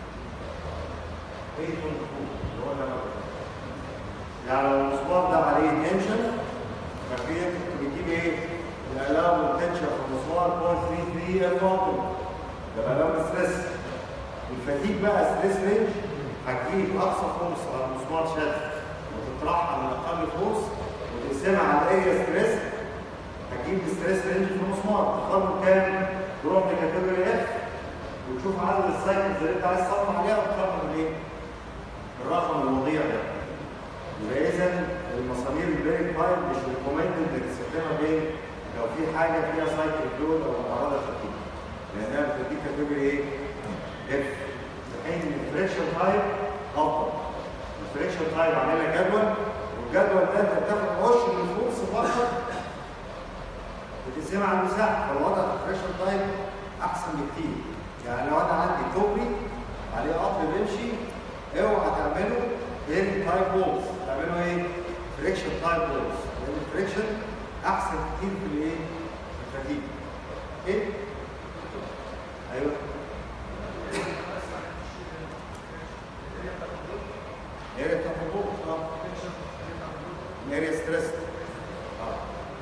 8.2 اللي هو ده بقى. يعني لو المسمار ده عليه تنشن فكده كنت بتجيب ايه؟ الالام والتنشن في المسمار 0.33 اف واطن ده الالام ستريس الفتيك بقى ستريس رينج هتجيب اقصى فورس على المسمار شد وتطرحها من اقل فورس وتقسمها على اي ستريس هتجيب الستريس رينج في المسمار تختار كام تروح لكاتيجوري اف وتشوف عدد السايكلز اللي انت عايز تصمم عليها وتختار من ايه؟ الرقم الوضيع ده يبقى اذا المسامير البيرنج بايب مش ريكومندد انك تستخدمها بين لو في حاجه فيها سايكل فلويد او معرضه تركيب لانها بتديك كاتيجوري ايه؟ اف في حين ان الفريكشن تايب افضل الفريكشن تايب عامل لك جدول والجدول ده انت بتاخد عشر من الفورس فقط بتقسمها على المساحه فالوضع في الفريكشن تايب احسن بكتير يعني لو انا عندي كوبري عليه قطر بيمشي اوعى تعمله بين تايب بولز تعملوا ايه؟ فريكشن تايب بولز لان الفريكشن احسن كتير في الايه؟ في الفتيك ايه؟ ايوه اريا بتاعت البولز اه الاريا ستريس اه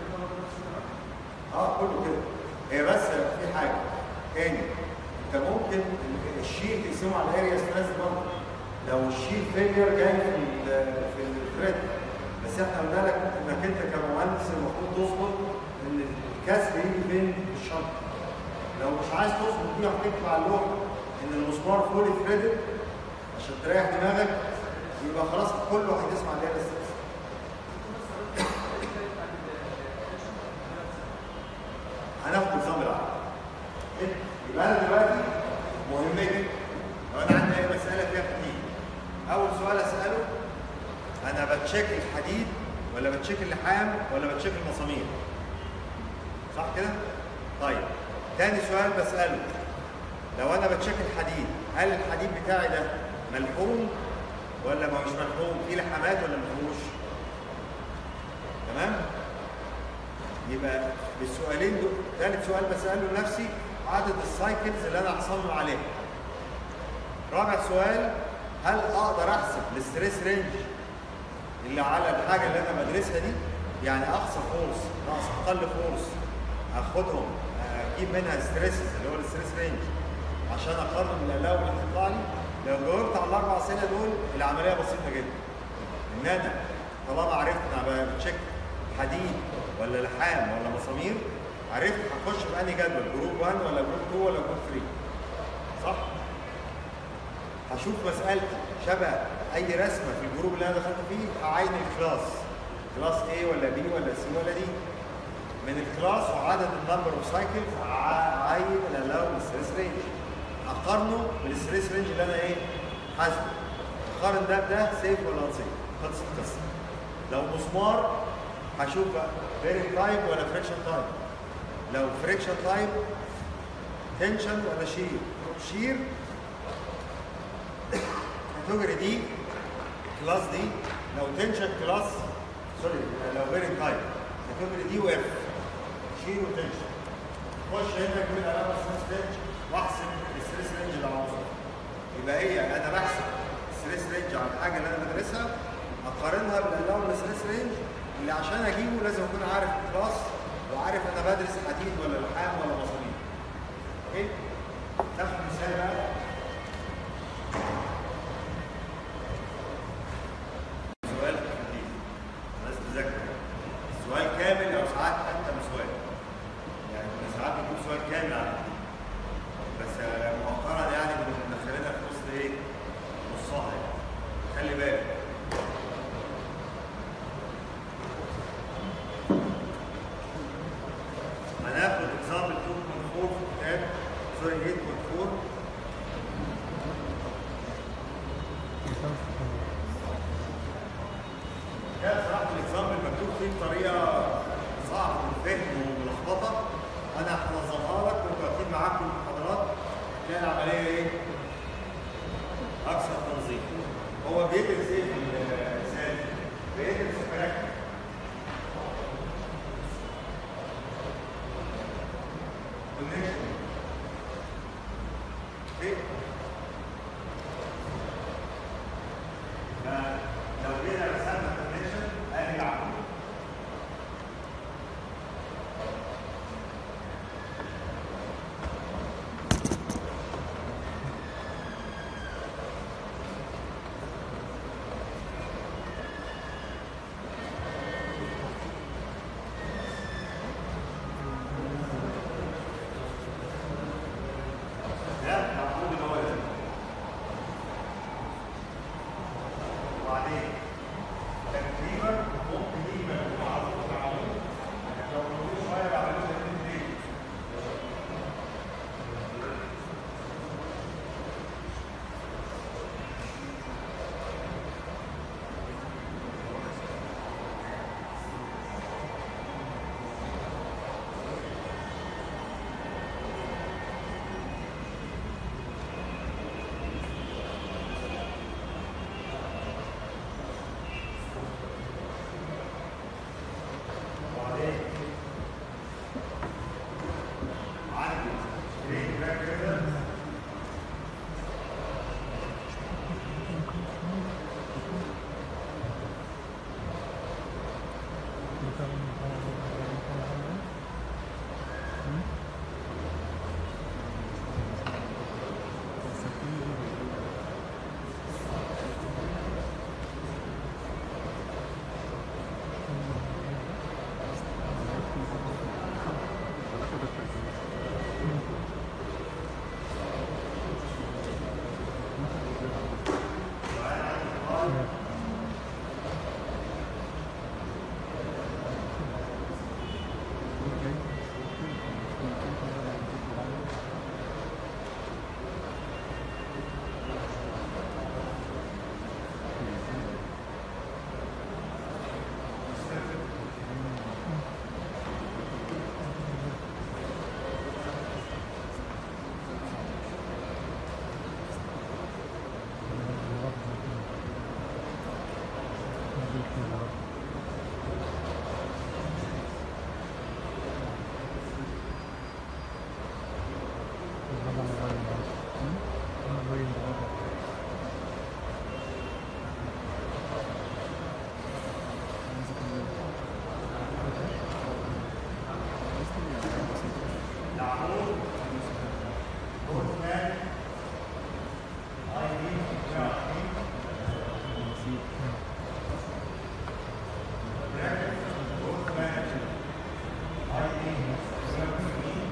اه كله كده هي بس في حاجه تاني انت ممكن الشيل تقسمه على الاريا ستريس برضه لو الشيل فيلير جاي في ال في الثريد بس احنا قلنا لك انك انت كمهندس المفروض تظبط ان الكسر يجي فين في الشنطه لو مش عايز تظبط دي هتكتب على اللوحه ان المسمار فولي ثريدد عشان تريح دماغك يبقى خلاص كله هيتسمع عليها الاسترس هناخد نظام العقل إيه؟ يبقى انا دلوقتي مهمتي لو انا عندي اي مساله فيها حديد اول سؤال اساله انا بتشيك الحديد ولا بتشيك اللحام ولا بتشيك المسامير صح كده طيب تاني سؤال بساله لو انا بتشيك الحديد هل الحديد بتاعي ده ملحوم ولا ما مش ملحوم فيه لحامات ولا ما فيهوش تمام يبقى بالسؤالين دول ثالث سؤال بساله لنفسي عدد السايكلز اللي انا هصمم عليها رابع سؤال هل اقدر احسب الستريس رينج اللي على الحاجه اللي انا بدرسها دي يعني اقصى فورس ناقص اقل فورس اخدهم اجيب منها ستريسز اللي هو الستريس رينج عشان اقارن العلاوه اللي هتطلع لي لو جاوبت على الاربع اسئله دول العمليه بسيطه جدا ان انا طالما عرفت انا بتشيك حديد ولا لحام ولا مسامير عرفت هخش في انهي جدول جروب 1 ولا جروب 2 ولا جروب 3 صح؟ هشوف مسألتي شبه أي رسمة في الجروب اللي أنا دخلت فيه هعين الكلاس كلاس A ولا B ولا C ولا D من الكلاس وعدد النمبر اوف سايكلز هعين الالاو الستريس رينج اقارنه بالستريس رينج اللي انا ايه حاسبه اقارن ده بده سيف ولا ان سيف خلصت القصه لو مسمار هشوف بيرنج تايب ولا فريكشن تايب لو فريكشن تايب تنشن ولا شير شير كاتيجوري دي كلاس دي لو تنشن كلاس سوري لو بيرنج تايب كاتيجوري دي واف شير وتنشن خش هنا اجيب العلامه ستريس رينج واحسب الستريس رينج اللي عاوزه يبقى هي انا بحسب الستريس رينج على الحاجه اللي انا بدرسها اقارنها بالعلامه الستريس رينج اللي عشان اجيبه لازم اكون عارف الكلاس وعارف انا بدرس حديد ولا لحام ولا مسامير اوكي ناخد مثال بقى at sorry 8.4 ده بصراحه الاكزامبل مكتوب فيه بطريقه صعبه في الفهم وملخبطه انا هنظمها لك وانتوا اكيد معاكم المحاضرات تلاقي العمليه ايه؟ اكثر تنظيم هو بيدرس ايه في الرساله؟ بيدرس براكتيك connection ايه؟ لو جينا رسمنا كونكشن ادي العمود ده العمود اللي هو ده وبعدين تكريما ممكن يجي مجموعه على طول العمود لو موجود شويه بعملوه الاثنين ليه؟ وبعدين عندي بريك باك كده العمود بوتمان اي دي 120 براكت بوتمان اي دي 120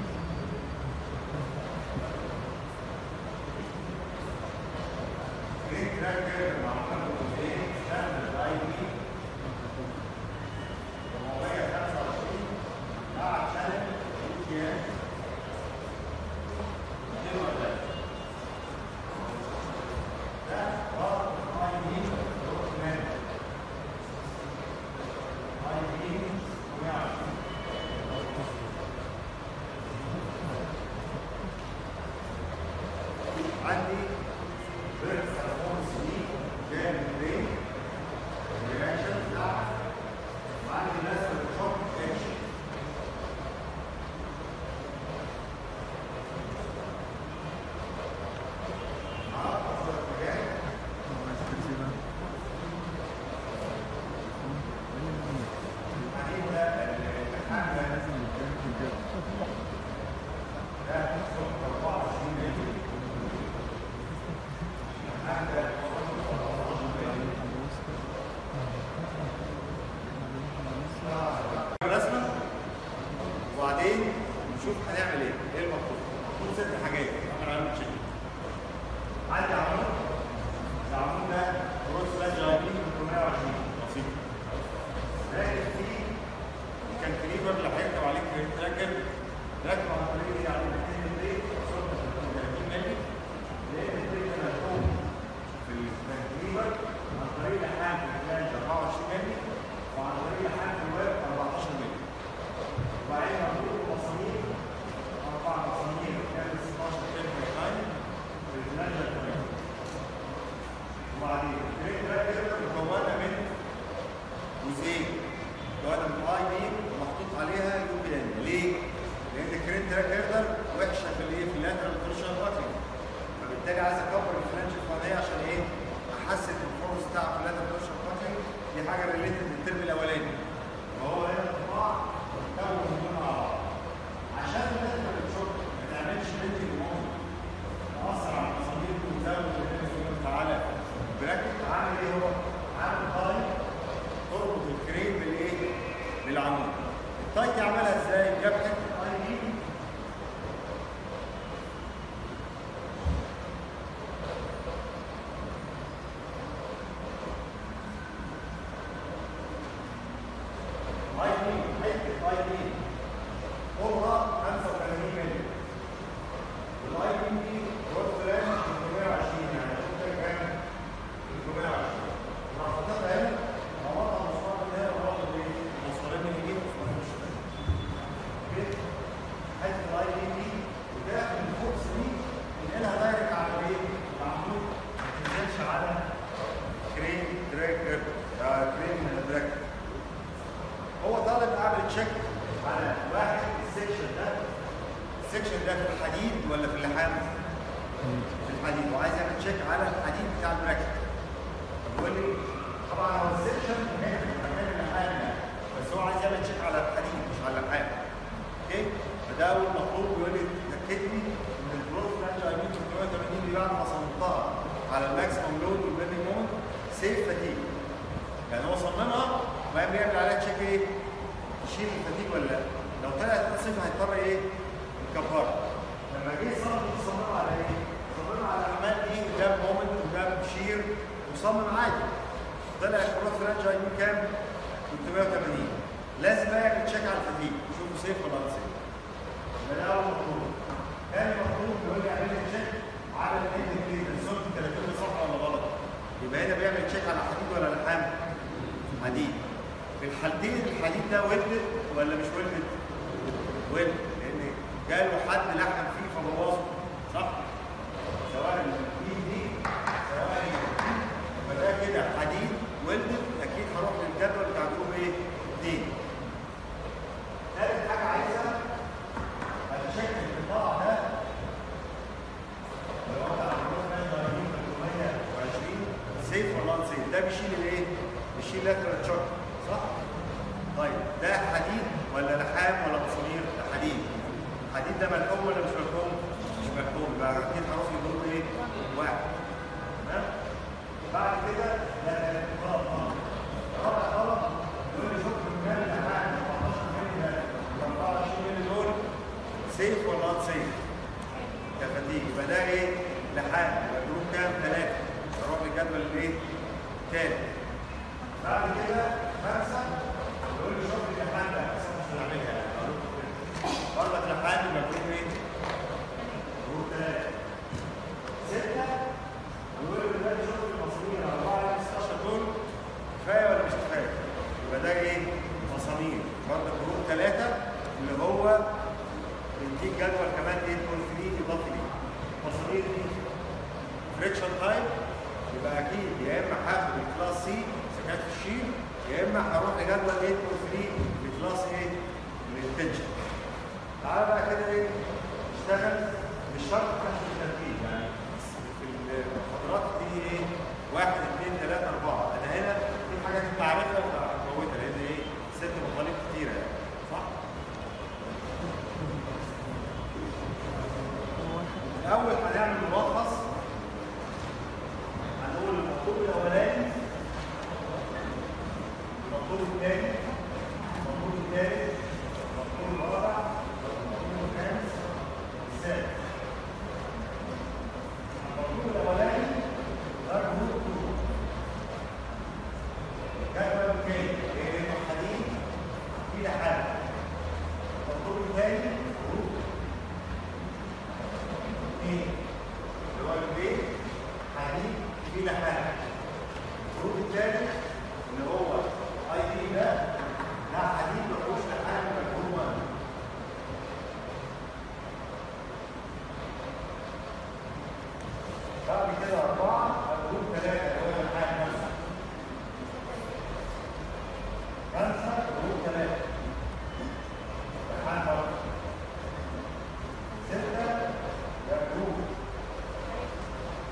جريت تراكر مع محمد حسين استخدم الاي دي 425 قعد سنه كام؟ عندي بيرث ريسبونس دي جايه من البرين الرياكشن بتاعها وعندي ناس بتشوف اكشن عايز اكبر الفرنش الفلانيه عشان ايه؟ احسن الفرص بتاع فلان البريشر كاتنج دي حاجه ريليتد للترم الاولاني وهو هنا القطاع مكون من دول مع بعض عشان الناس ما بتشوف ما تعملش بنتنج مومنت تاثر على المصابيح وتزود الناس تعالى براكت عامل ايه هو؟ عامل تاي تربط الكريم بالايه؟ بالعمود التاي دي عملها ازاي؟ جاب حته تاي دي اي بي حته اي بي طولها 85 مللي والاي بي دي روت فرام 320 يعني شوف كام 320 لو حطيتها هنا ربطها مسمار من هنا وربطها بايه؟ مسمارين من اليمين ومسمارين من الشمال اوكي حته الاي بي دي وتاخد الفوكس دي تنقلها دايركت على ايه؟ العمود ما تنزلش على كريم دراج كريم دراج هو طالب اعمل تشيك على واحد السكشن ده السكشن ده في الحديد ولا في اللحام؟ في الحديد وعايز يعمل تشيك على الحديد بتاع البراكت بيقول لي طبعا هو السكشن هنا في مكان اللحام يعني بس هو عايز يعمل تشيك على الحديد مش على اللحام اوكي فده اول مطلوب بيقول لي تاكد لي ان البروف رانج اي بي 380 دي بعد ما صممتها على الماكسيمم لود والبيبي مود سيف فتيج يعني هو صممها وقام بيعمل عليها تشيك ايه؟ تشيل الفتيج ولا لا؟ لو طلعت صفر هيضطر ايه؟ يكبرها. لما جه صمم صممها على ايه؟ صممها على اعمال ايه؟ جاب مومنت وجاب شير وصمم عادي. طلع الكروس رانج اي بي كام؟ 380 لازم بقى يعمل تشيك على الفتيج يشوفه سيف ولا لا سيف. يبقى ده اول مطلوب. ثاني مطلوب يقول لي اعمل لي تشيك على الاند كليد الصوت 30 صح ولا غلط؟ يبقى هنا بيعمل تشيك على حديد ولا لحام؟ حديد في الحالتين الحديد ده ولد ولا مش ولد؟ ولد لان جاله حد لحم فيه فبوظه صح؟ سواء الايد دي سواء دي فده كده حديد ولد اكيد هروح للجدول بتاع جروب ايه؟ اثنين ثالث حاجه عايزها هتشكل القطاع ده لو انت عملت 320 سيف ولا ان سيف ده بيشيل الايه؟ بيشيل لاترال تشوك صح؟ طيب ده حديد ولا لحام ولا مسامير؟ ده حديد الحديد ده ملحوم ولا مش ملحوم؟ مش ملحوم يبقى اكيد هروح لجروب ايه؟ واحد تمام؟ بعد كده لا ده غلط غلط رابع غلط يقول لي شوف المال اللحام 14 مللي ده 24 مللي دول سيف ولا نوت سيف؟ كفتيج يبقى ده ايه؟ لحام يبقى جروب كام؟ ثلاثة اروح للجدول الايه؟ تاني بعد كده خمسة يقول لي شوف لي لحام ده بس أنا مش هنعملها يعني برضك لحام يبقى جروب ايه؟ جروب ثلاثة ستة يقول لي دلوقتي شوف لي المصامير 4 16 دول كفاية ولا مش كفاية؟ يبقى ده ايه؟ مسامير برضك جروب ثلاثة اللي هو بيديك جدول كمان ايه؟ تقول 3 اضافي ليه المسامير دي فريكشن تايب يبقى اكيد يا اما هاخد الكلاس سي سكات الشيل يا اما هروح لجدول 8 و 3 بكلاس ايه؟ الانتنشن. تعالى بقى كده ايه؟ نشتغل مش شرط كشف الترتيب يعني في المحاضرات دي ايه؟ واحد اثنين ثلاثة أربعة أنا هنا في حاجات أنت عارفها فهفوتها لأن ايه؟ ست مطالب كتيرة يعني صح؟ الأول هنعمل ملخص هنقول المطلوب الاولاني المطلوب الثاني المطلوب الثالث المطلوب الرابع المطلوب الخامس السادس المطلوب الاولاني ده جروب جروب جدول الثاني ايه الحديد في لحام المطلوب الثاني جروب اثنين اللي هو البيت حديد في لحام الجروب الثالث اللي هو اي دي ده ده حديد ما فيهوش لحام يبقى جروب 1 بعد كده أربعة جروب ثلاثة اللي هو لحام خمسة خمسة جروب ثلاثة لحام برضه ستة ده جروب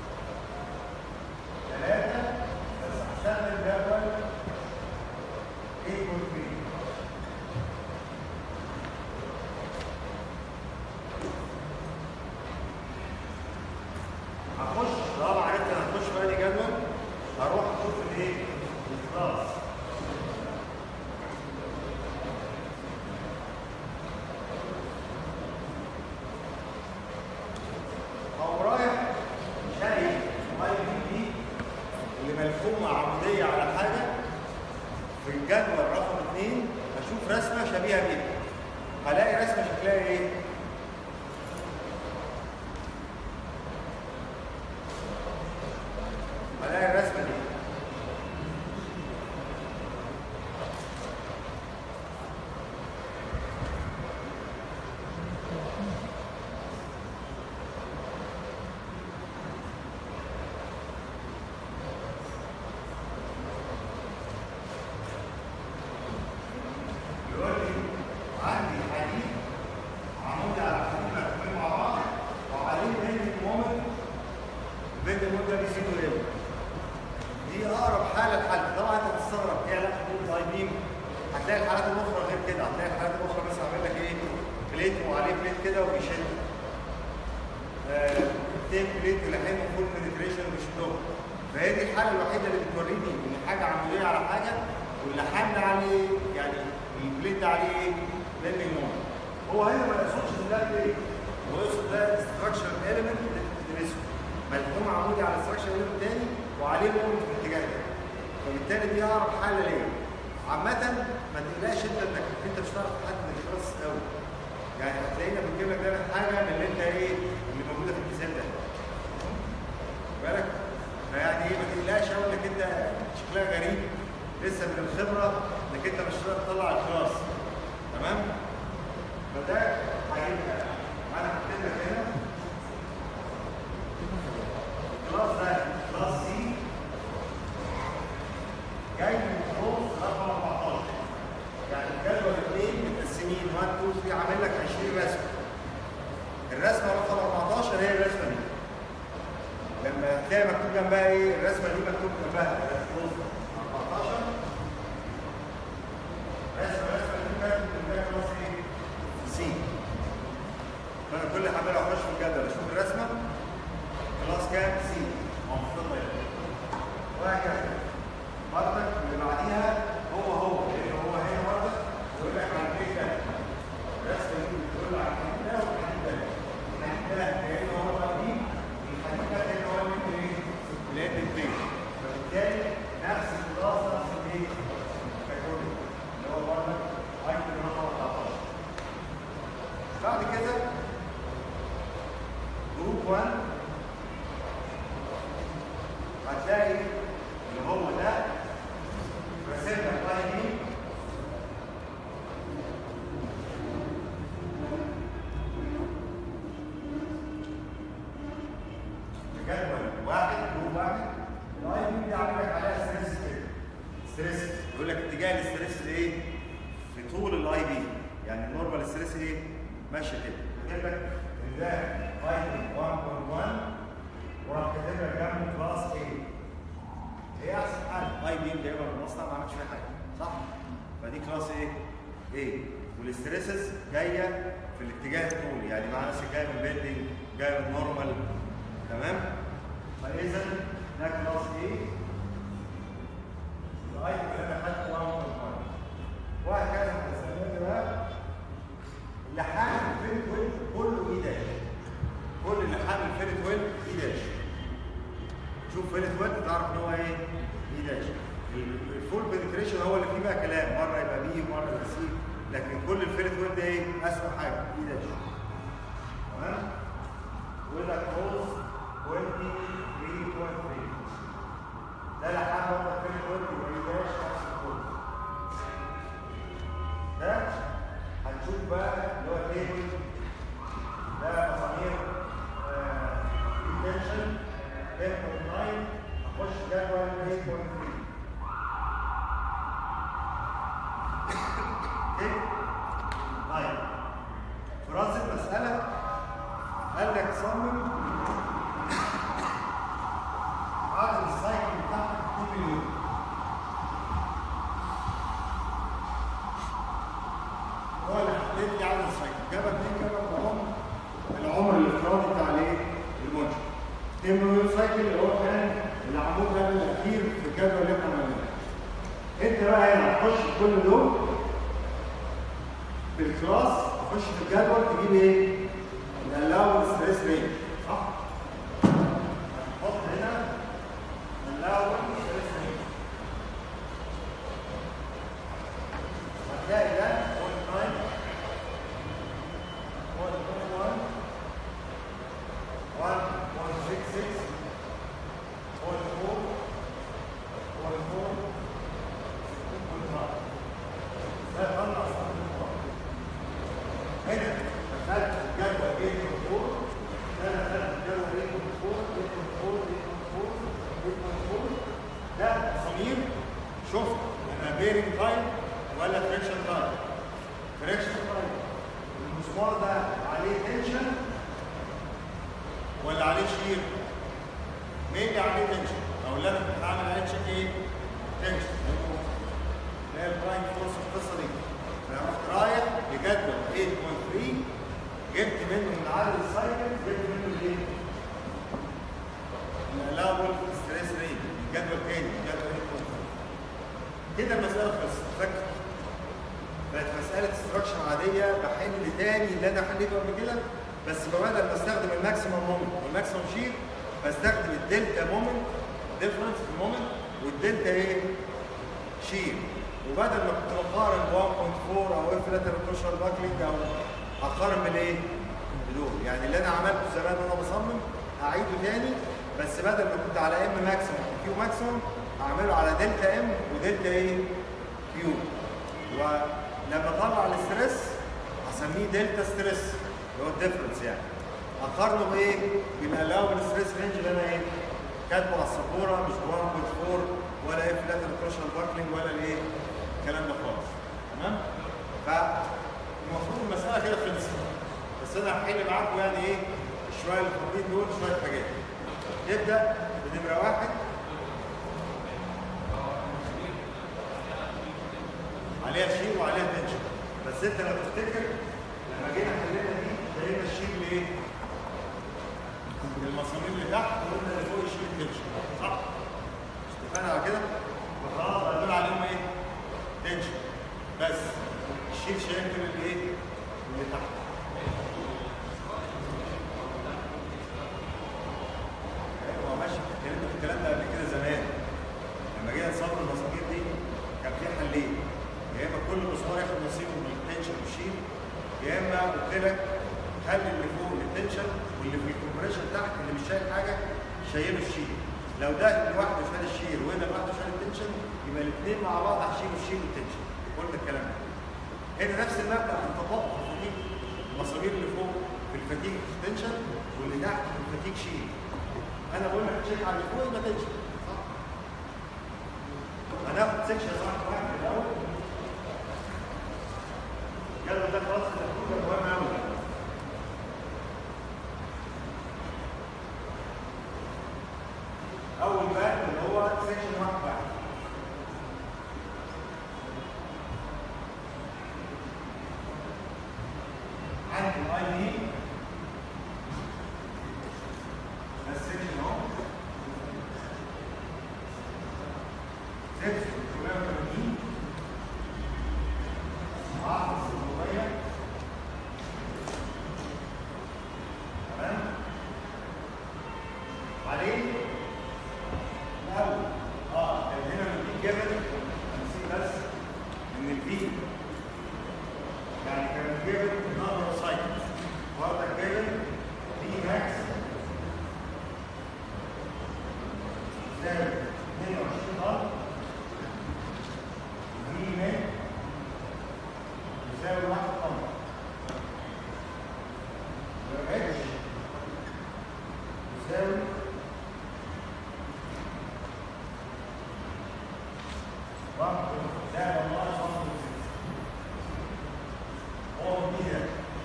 التيم بليت يلحمه فول بنتريشن مش بلوك فهي دي الحاله الوحيده اللي بتوريني ان حاجه عموديه على حاجه واللحام ده عليه يعني البليت ده عليه ايه؟ بيندنج مومنت هو هنا ما يقصدش ان ده ايه؟ هو يقصد ده ستراكشر ايلمنت اللي بتدرسه ملحوم عمودي على ستراكشر ايلمنت تاني وعليه مومنت في الاتجاه ده فبالتالي دي اقرب حاله ليا عامة ما تقلقش انت انك انت مش هتعرف تحدد الكلاس قوي يعني هتلاقينا بنجيب لك دايما حاجه من اللي انت ايه اللي موجوده في المثال ده بالك فيعني ايه ما تقلقش قوي انك انت شكلها غريب لسه من الخبره انك انت مش هتقدر تطلع الكلاس تمام فده هيبقى انا حطيت لك هنا الكلاس ده كلاس سي جاي من كروس رقم 14 يعني الجدول الاثنين متقسمين 1 2 3 عامل لك 20 رسمه الرسمه رقم 14 هي الرسمه دي لما تلاقي مكتوب جنبها ايه الرسمه دي مكتوب جنبها كروس 14 رسمه رسمه دي كانت جنبها كلاس ايه؟ سي فانا كل اللي هعمله اخش في الجدول اشوف الرسمه كلاس كام سي منفوضه وهكذا برضك اللي بعديها هو هو لان هو هنا برضك يقول لك على البيت ده الرسمه دي بتقول على الحديد ده والحديد ده الحديد ده لان هو قديم الحديد ده لان هو من ايه؟ بلاد البيت فبالتالي نفس الكلاس نفس الايه؟ الكاتيجوري اللي هو برضك ايتم رقم 14 بعد كده جروب 1 هتلاقي اللي هو ده رسم لك لاين مين جدول واحد جروب واحد اللاين مين دي عامل لك عليها ستريس كده ستريس يقول لك اتجاه الاستريس ايه في طول الاي بي يعني النورمال ستريس ايه ماشيه كده يجيب لك ده ايتم 1.1 وراح كاتب لك جنبه كلاس ايه هي احسن حاجه اي بي جايبها من المصنع ما عملتش فيها حاجه صح فدي كلاس ايه ايه والستريسز جايه في الاتجاه الطولي يعني معنى مثلا جايه من بيلدينج جايه من نورمال تمام فاذا ده كلاس ايه الايتم اللي انا خدته 1.1 وهكذا هنستمر بقى اللي حامل الفيرت ويل كله ايه داش كل اللي حامل الفيرت ويل ايه داش شوف فيرت ويل تعرف ان هو ايه ايه داش الفول بنتريشن هو اللي فيه بقى كلام مره يبقى بي ومره يبقى سي لكن كل الفيرت ويل ده ايه اسوء حاجه ايه داش تمام وده كروس 23.3 ده اللي حامل هو الفيرت ويل يبقى ايه داش نفس الكل ده هنشوف بقى اللي هو تيبل ده مسامير انتنشن 10.9 اخش جدول 8.3 اوكي طيب في راس المساله قال لك صمم عدد السايكل بتاعتك 2 مليون هو اللي حدد لي عدد السايكل جاب اتنين جاب العمر العمر الافتراضي بتاع الايه؟ المنشأ 2 مليون سايكل اللي هو كان العمود ده الاخير في الجدول اللي احنا عملناه انت بقى هنا هتخش في كل دول بالكلاس تخش في الجدول تجيب ايه؟ الالاو ستريس رينج صح؟ هتحط هنا الالاو ستريس رينج هتلاقي ده 0.9 1.1 1.66 0.4 ده طلع هنا دخلت الجدول 8.4 ده دخلت الجدول 8.4 8.4 8.4 ده تصميم شفت انا بيرنج تايم ولا فريكشن تايم فريكشن تايم المسمار ده عليه تنشن ولا عليه شير مين اللي عليه تنشن او اللي انا كنت هعمل عليه تشيك ايه تنشن اللي هي البرايم فورس القصه دي انا رحت رايح لجدول 8.3 جبت منه من عدد السايكل جبت منه الايه اللي انا حليته قبل كده بس بدل ما استخدم الماكسيمم مومنت والماكسيمم شير بستخدم الدلتا مومنت ديفرنس في المومنت والدلتا ايه؟ شير وبدل ما كنت بقارن ب 1.4 او اف لاترال باكلينج او اقارن بالايه؟ بدول يعني اللي انا عملته زمان وانا بصمم اعيده تاني بس بدل ما كنت على ام ماكسيمم وكيو ماكسيمم اعمله على دلتا ام ودلتا ايه؟ كيو ولما اطلع الاستريس هسميه دلتا ستريس اللي هو الديفرنس يعني اقارنه بايه؟ بالالاوبل ستريس رينج اللي انا ايه؟ كاتبه على السبوره مش 1.4 ولا اف لاتر كروشال باكلينج ولا الايه؟ الكلام ده خالص تمام؟ فالمفروض المساله كده خلصت بس انا هحل معاكم يعني ايه؟ شويه الفاضيين دول شويه حاجات نبدا بنمره واحد عليها شيل وعليها تنشن بس انت لو تفتكر لما جينا حلينا دي لقينا الشيل لايه؟ المسامير اللي تحت وقلنا اللي فوق يشيل التنشن صح؟ مش اتفقنا على كده؟ فخلاص بقى دول عليهم ايه؟ تنشن بس الشيل شايل الايه؟ اللي تحت هو ماشي اتكلمنا في الكلام ده قبل كده زمان لما جينا نصور المسامير دي كان في حلين يا اما كل مسمار ياخد نصيبه من التنشن والشيل يا اما قلت لك خلي اللي فوق التنشن واللي في الكومبريشن تحت اللي مش شايل حاجه شايله الشيل لو ده لوحده شايل الشيل وهنا لوحده شايل التنشن يبقى الاثنين مع بعض هيشيلوا الشيل والتنشن قلنا الكلام ده هنا نفس المبدا في التطابق في الفتيك المسامير اللي فوق في الفتيك تنشن واللي تحت في الفتيك شيل انا بقول لك تشيك على اللي فوق يبقى تنشن صح هناخد سكشن واحد واحد الاول يلا ده خلاص التفكير ده مهم قوي اول باب اللي هو سكشن واحد واحد عندي الاي دي ده السكشن اهو سكشن 380 عقد الصدورية تمام بعدين الأول اه كان هنا من البي جبل هنسيب بس ان البي يعني كان الجبل نمبر سايكلز النهارده الجبل بي ماكس يساوي 22 ضرب بي ماكس يساوي واحد طن اتش يساوي واحد زائد الله صفر هو كده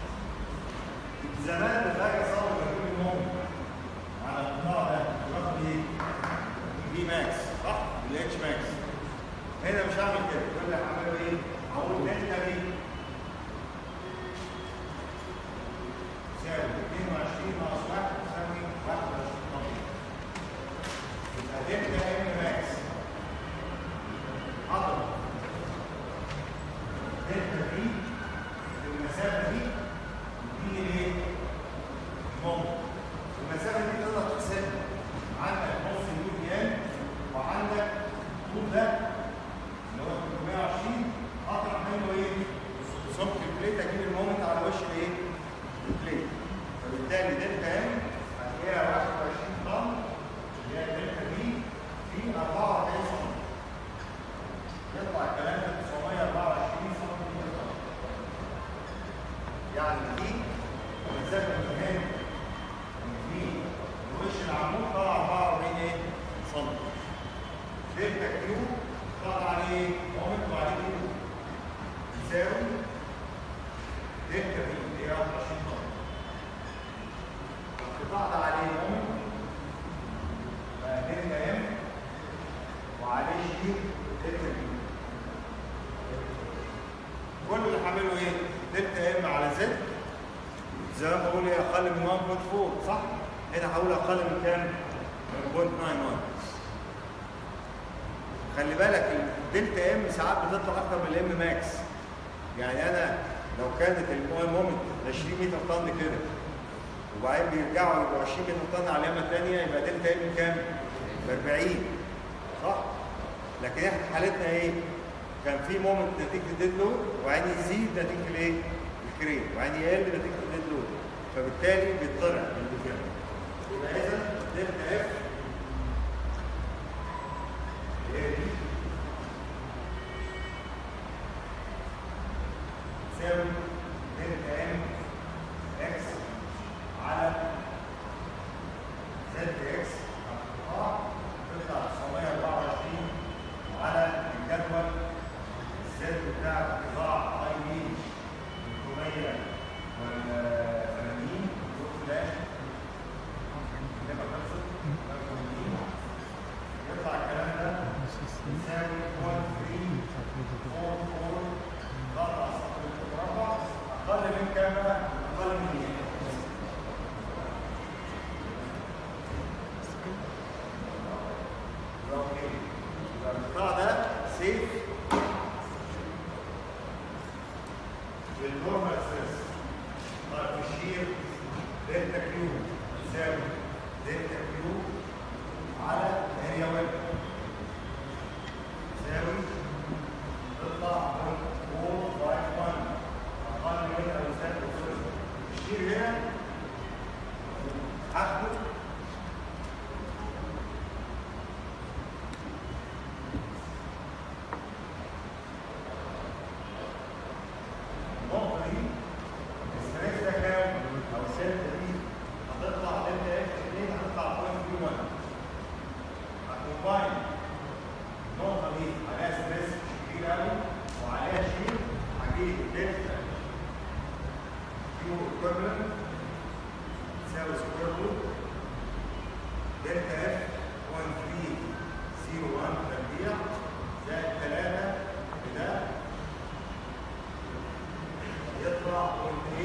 زمان بتلاقي صور كل يوم على القطاع ده رقم ايه؟ بي ماكس صح؟ الاتش ماكس هنا مش هعمل كده كل اللي هعمله ايه؟ هقول دلتا بي تساوي 22 ناقص 1 تساوي 21 طبيعي. يبقى دلتا ام ماكس عضلة دلتا بي المسافة دي دي ايه؟ ممكن المسافة دي تقدر تحسبها عندك نص نيوتن وعندك طول ده اللي هو 320 اطرح منه ايه؟ سمك البليت اجيب المومنت على وش الايه؟ البليت فبالتالي دلتا ام هتلاقيها 21 طن اللي هي دلتا بي في 44 سم يطلع الكلام ده 924 سم يعني دي المسافه من هنا من دي لوش العمود طلع 44 ايه؟ سم دلتا كيو طلع عليه مومنت وعليه كيو يساوي دلتا بي اللي هي 21 طن القطاع ده عليه مومنت بقى دلتا ام وعليه شير دلتا بي كل اللي هعمله ايه؟ دلتا ام على زد زي ما بقول ايه اقل من 1.4 صح؟ هنا هقول اقل من كام؟ من 0.91 خلي بالك الدلتا ام ساعات بتطلع اكتر من الام ماكس يعني انا لو كانت المومنت 20 متر طن كده وبعدين بيرجعوا يبقوا 20 متر طن على اليمه الثانيه يبقى دلتا ام كام؟ ب 40 صح؟ لكن احنا حالتنا ايه؟ كان في مومنت نتيجه الديد لود وبعدين يزيد نتيجه الايه؟ الكرين وبعدين يقل نتيجه الديد لود فبالتالي بيطلع الديفيرنس يبقى اذا دلتا اف هي دي تساوي دلتا ام اكس على زد اكس اه تطلع 924 وعلى الجدول الزد بتاع القطاع اي بي 380 دوت فلاش يبقى خلصت 380 يطلع الكلام ده يساوي 1344 ضغط على سطح المربع اقل من كام بقى؟ اقل من 100 اوكي يبقى القطاع ده سيف بالنورمال ستريس طيب الشير دلتا كيو يساوي دلتا كيو على اريا ويب يساوي تطلع 451 اقل من او يساوي الشير هنا هاخده النقطة دي الستريس ده كام؟ أو السلسلة دي هتطلع دلتا اف 2 هتطلع 0.1 هتكومباين النقطة دي عليها ستريس كبير قوي وعليها شيل هجيب دلتا كيو ايكويفالنت تساوي سكوير روت دلتا اف 1301 تربيع زائد 3 بده يطلع 0.8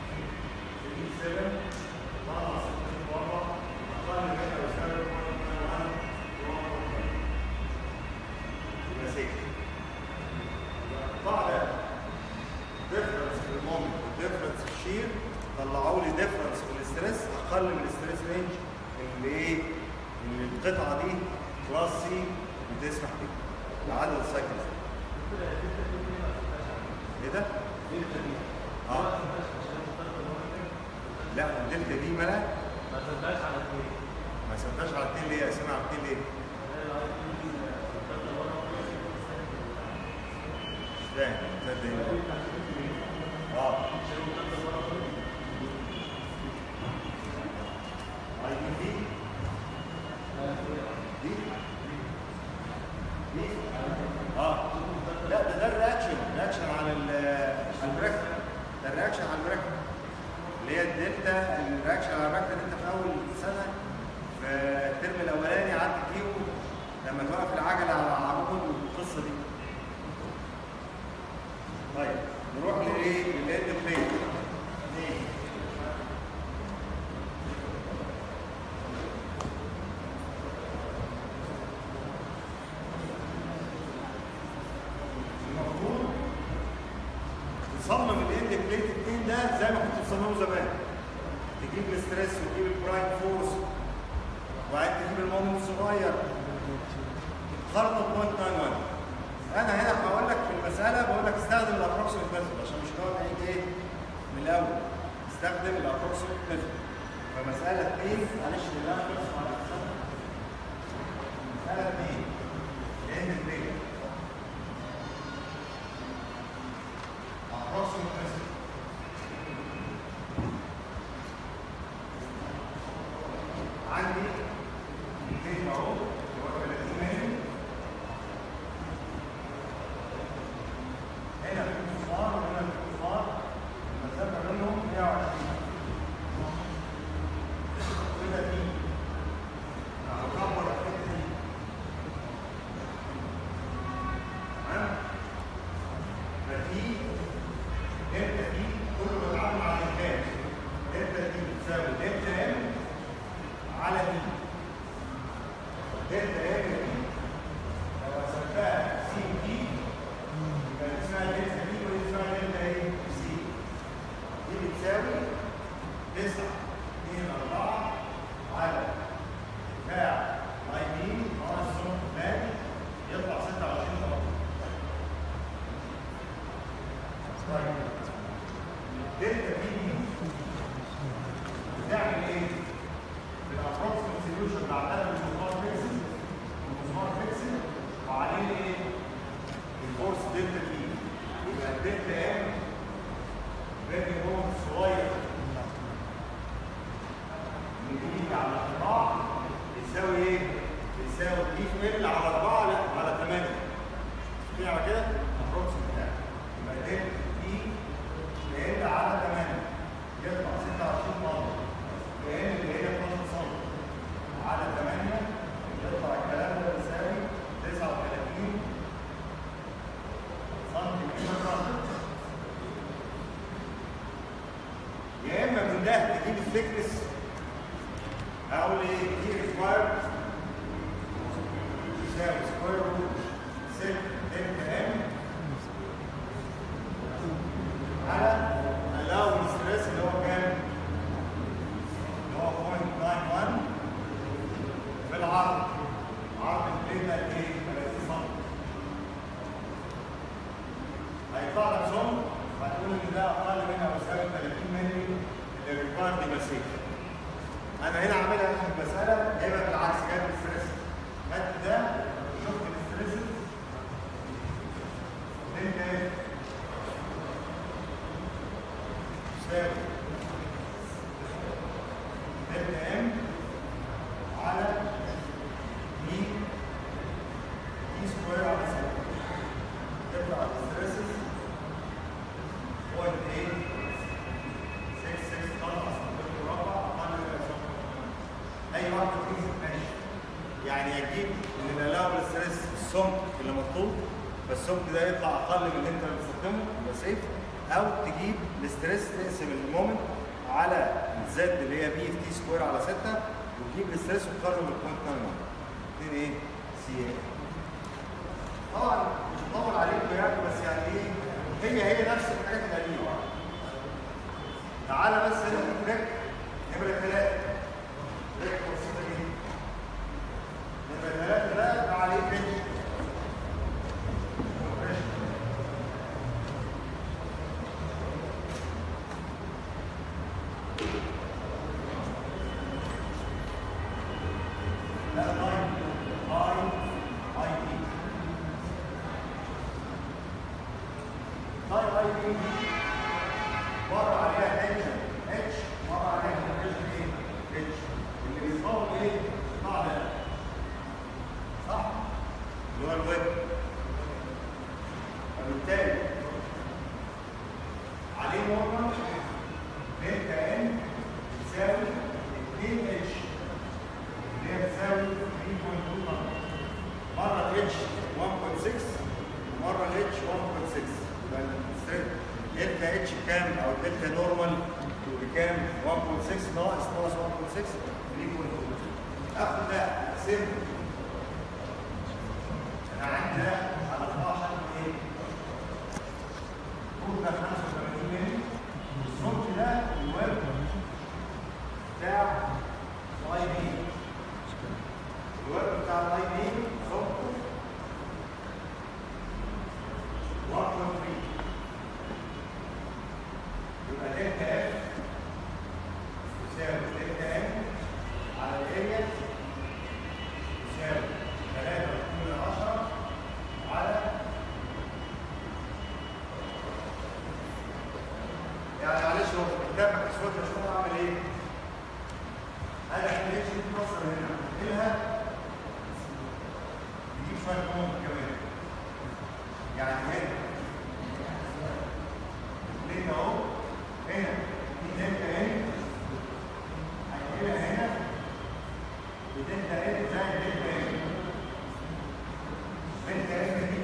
37 طلع 60 مرة أقل من أو يساوي 0.91 يبقى سيف القطاع ده ديفرنس في المومنت وديفرنس في الشير طلعوا لي ديفرنس في الاستريس أقل من الاستريس رينج اللي إيه؟ اللي القطعة دي كلاس سي بتسمح بيه لعدد السايكلز ايه ده؟ اه لا الدلتا دي ملا ما تبقاش على اثنين ما سبتهاش على اتنين ليه؟ قسمها على اتنين ليه؟ مش فاهم تصدق ايه؟ اه اي دي دي دي اه لا ده ده الرياكشن الرياكشن على ال- على البريك ده الرياكشن على البريك اللي هي الدلتا الرياكشن على البريك اللي انت في اول سنه في الترم الاولاني عدت فيه لما توقف العجله على عمود والقصه دي طيب نروح للايه؟ للاند بلاي اثنين المفروض تصمم الاند بليت 2 ده زي ما كنت بتصممه زمان تجيب الاستريس وتجيب البرايم فورس وبعدين تجيب المومنت الصغير خرطه بوينت 91 انا هنا هقول لك في المساله بقول لك استخدم الابروكسيمت ميثود عشان مش هنقعد نعيد ايه من الاول استخدم الابروكسيمت ميثود فمساله 2 معلش بالله خلص على الحساب. مساله 2 الاند بليت approximate method. عندي اثنين اهو اللي هو 30 مللي هنا في انتصار وهنا في انتصار المسافه بينهم 120 كده دي هكبر الحته دي تمام فدي دلتا دي كله بتعامل مع الكام دلتا دي بتساوي دلتا ام على دي دي في ال على 4 لا على 8 في على كده البروكس بتاعك يبقى ده دي ال على 8 يطلع 26 مره لان اللي هي 12 سم على 8 يطلع الكلام ده بيساوي 39 سنتيمتر يا اما من ده تجيب الثيكنس اقول ايه دي ريكوايرد يساوي سكوير روت 6 دلتا ام على الاول ستريس اللي هو كام؟ اللي هو 0.91 في العرض عرض البلين قد ايه؟ 30 سم هيطلع لك سم هتقول ان ده اقل من او يساوي 30 مللي اللي ريكوايرد يبقى سيف انا هنا عاملها في المساله جايبها بالعكس جايب الستريس خدت ده شفت الستريس دلتا ايه؟ يساوي دلتا ام على دي دي سكوير على 6 تطلع الستريسز 0.8 66 طلع سنتيمتر مربع اقل من اي واحده فيهم ماشي يعني هتجيب من الالاوبل ستريس السمك اللي مطلوب فالسمك ده يطلع اقل من اللي انت بتستخدمه يبقى سيف او تجيب الستريس تقسم المومنت على الزد اللي هي بي اف تي سكوير على 6 وتجيب الستريس وتقارنه بالبوينت 9 اثنين ايه؟ سي ايه طبعا مش هطول عليكم يعني بس يعني ايه هي هي نفس الحاجات القديمه تعالى بس هنا في بريك نمره ثلاثه بريك بسيطه جدا نمره ثلاثه ده ده عليه بريك لا لاين لاين اي بي لاين اي بي مره عليها اتش اتش مره عليها كومبريشن ايه اتش اللي بيصور ايه قطاع ده صح اللي هو الويب فبالتالي عليه نورمال دلتا ان يساوي 2 اتش اللي هي بتساوي 3.2 مره الاتش 1.6 ومره الاتش 1.6 يبقى الستريت دلتا اتش بكام او دلتا نورمال بكام 1.6 ناقص ناقص 1.6 3.2 اخد ده اقسمه انا عندي ده على 12 ايه؟ طول ده 85 مللي والصوت ده الويب بتاع الاي بي الويب بتاع الاي بي صوته 1.3 يبقى دلتا اف يساوي دلتا ام على الاريا يساوي 3 من 10 على يعني معلش هو في الكتاب ما كانش واضح اشوف اعمل ايه؟ انا احتاج تتكسر هنا نقلها نجيب شويه كومنت كمان يعني هنا ليه اهو هنا في دلتا ان هنجيبها هنا بدلتا ان زائد دلتا ان دلتا ان دي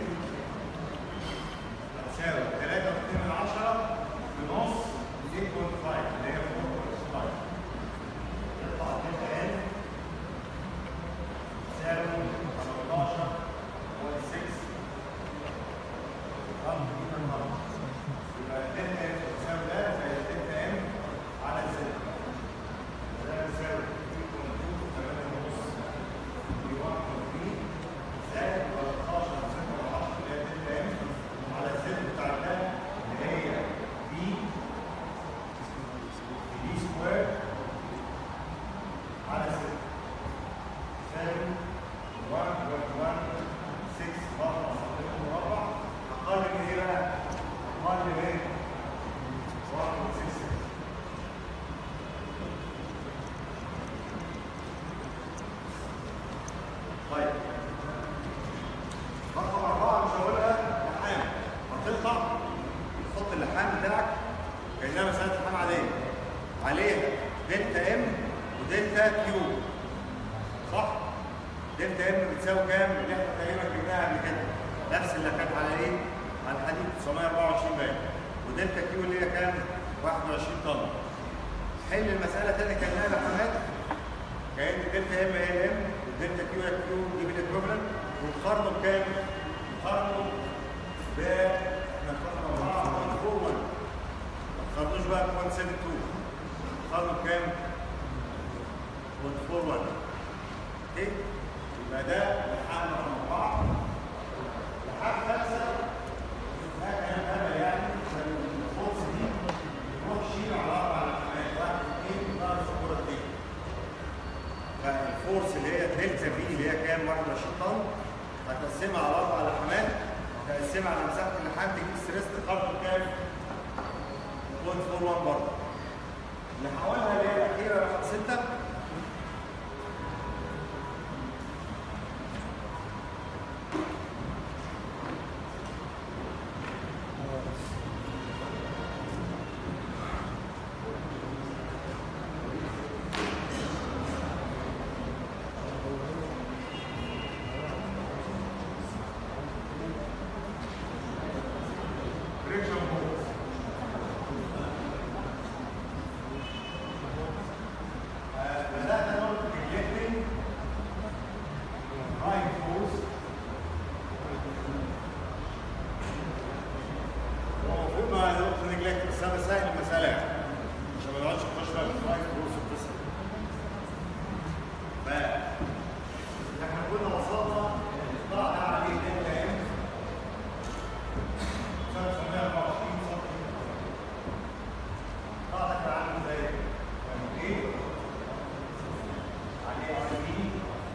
هتساوي 3 من 10 في نص 8.5 اللي هي 4.5 يطلع دلتا ان تساوي 18.6 رقم كبير النهارده يبقى الدلتا ام تساوي ده زي الدلتا ام على زد ده يساوي 3.2 في 1.3 زائد 13 اللي هي الدلتا ام على الزد بتاع ده اللي هي بي بي سكوير على زد يساوي 1.16 مرة سنتيمتر مربع أقل من إيه بقى؟ أقل من 1.66 طيب ده كيو صح؟ دلتا ام بتساوي كام؟ اللي احنا تقريبا جبناها قبل كده نفس اللي كانت على ايه؟ على الحديد 924 باين ودلتا كيو اللي هي كام؟ 21 طن حل المسألة تاني كأنها لحمات كأن دلتا ام هي الام والدلتا كيو هي كيو دي بالاكوبلنت ونقارنه بكام؟ نقارنه ب نقارنه ب 4 ما تقارنوش بقى ب 172 نقارنه بكام؟ 141 اوكي؟ يبقى ده لحد رقم 4 لحد 5 ده كلام هبل يعني عشان الفورس دي يروح يشيل على اربع لحمات واحد اثنين ضرب الكوره اثنين فالفورس اللي هي دلتا في اللي هي كام 21 طن هتقسمها على اربع لحمات تقسمها على مساحه اللحام تجيب ستريس تقارنه بكام؟ 0.41 برضه اللي حولها اللي هي الاخيره رقم 6 فريكشن فورس بدأنا نقول neglecting right force هو المفروض ما نقول neglect بس انا بسهل المسألة يعني عشان ما نقعدش نخش بقى في الرايت فورس والقصة دي. ف احنا كنا وصلنا القطاع ده عليه دلتا ام 924 سم القطاع ده كان عامل ازاي؟ كان ايه؟ عليه ار بي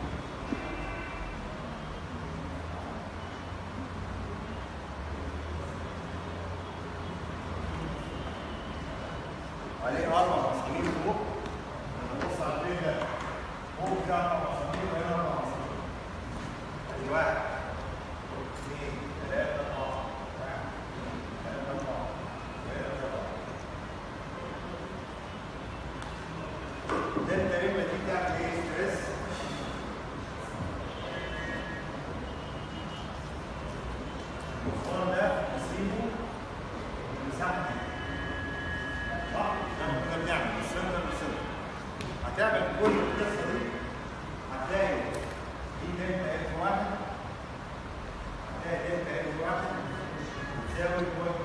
عليه اربع مسامير فوق نبص على البيت ده فوق ده اربع مسامير وهنا اربع مسامير ادي واحد اثنين ثلاثة أربعة واحد اثنين ثلاثة أربعة ثلاثة أربعة ده التقريبا دي بتعمل ايه؟ ستريس المسطرة ده نسيبه المساحة دي صح؟ احنا كنا بنعمل السنتر بالسنتر هتعمل كل القصة دي هتلاقي دي دلتا اف واحد هتلاقي دلتا اف واحد بتساوي 0.083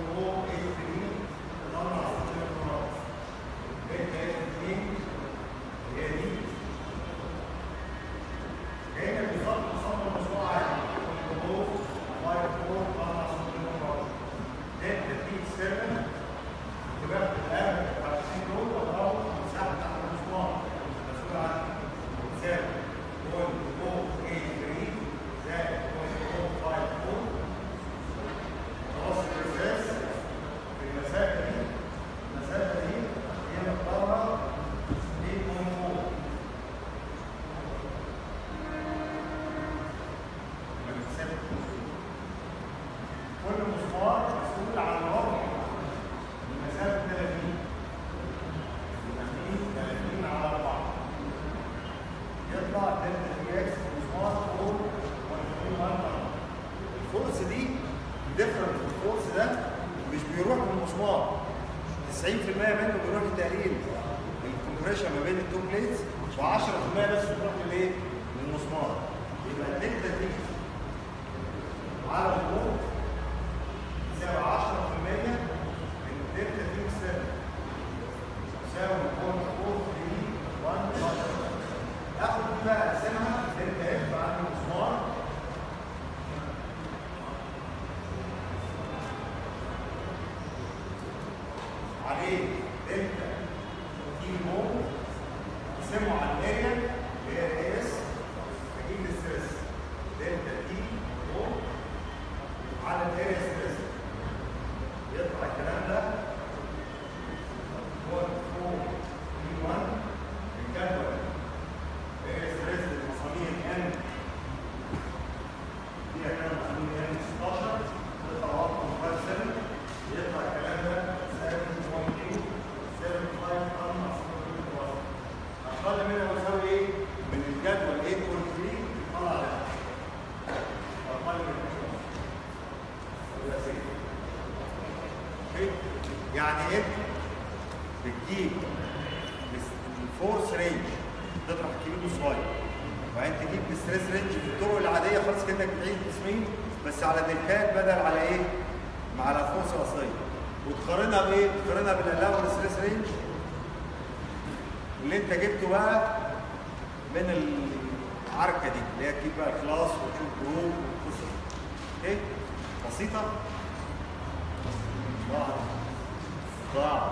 تطلع سنتر خلاص دلتا اف 2 هي دي كأنك بالظبط مصمم مشروع عادي كنت فاير فور طلع سنتر خلاص دلتا تي اكسترنال تبقى الآن عشان دول وضعوا مساحة تحت المسمار مسؤول عنها بتساوي 1.083 زائد 0.054 خلاص الإحساس في المسافة دي المسافة دي هي مقدارها 2.4 المسافة كل مسمار مسؤول عن ربع المسافة 30 يبقى 30 على 4 يطلع دلتا تي اكس مسمار فوق 1 الفورس دي ديفرنت الفورس ده مش بيروح من المسمار 90% منه بيروح لتقليل الكومبريشن ما بين التو بليتس و10% بس بيروح للايه؟ للمسمار يبقى الدلتا تي على الفوق تساوي 10% من الدلتا تي اكسترنال تساوي 0.431 اخد دي بقى اقسمها دلتا اف على المسمار عليه دلتا تي مول اقسمه على الاريا اللي هي الاي اس اجيب الستريس دلتا تي مول على الاريا ستريس يطلع الكلام ده 1 الجدول اريا ستريس للمسامير ان فيها كام مسامير ان 16 تطلع رقم 57 يطلع الكلام ده 7.2 75 طن اقل منها يساوي بتجيب بس- الفورس رينج تطرح كبير وصغير وبعدين تجيب الستريس رينج في الطرق العاديه خالص كانك بتعيد تصميم بس على دكات بدل على ايه؟ مع على الفورس الاصليه وتقارنها بايه؟ تقارنها بالالاور ستريس رينج اللي انت جبته بقى من العركه دي اللي هي تجيب بقى كلاس وتشوف جروب والقصص دي. اوكي؟ بسيطه ضاعت ضاعت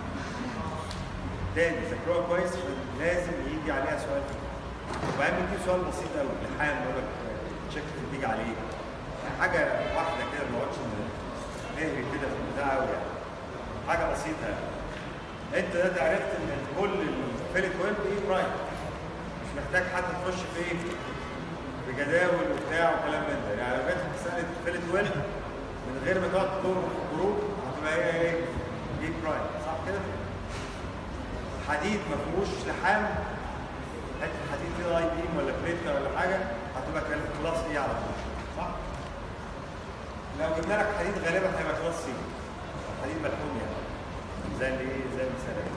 تاني ذاكروها كويس عشان لازم يجي عليها سؤال وبعدين بيجي سؤال بسيط قوي لحام يقول لك تشيك تيجي عليه يعني حاجه واحده كده ما نقعدش نهري كده في البتاع قوي يعني حاجه بسيطه يعني انت دلوقتي عرفت ان كل الفيلت ويب ايه برايم مش محتاج حد تخش في ايه في جداول وبتاع وكلام من ده يعني لو جت مساله فيلت ويب من غير ما تقعد تدور في الجروب هتبقى هي ايه ايه برايم صح كده؟ حديد ما فيهوش لحام حته حديد كده اي بيم ولا بليتنا ولا حاجه هتبقى كان- كلاس ايه على طول صح؟ لو جبنا لك حديد غالبا هيبقى كلاس سي حديد ملحوم يعني زي اللي ايه زي المثال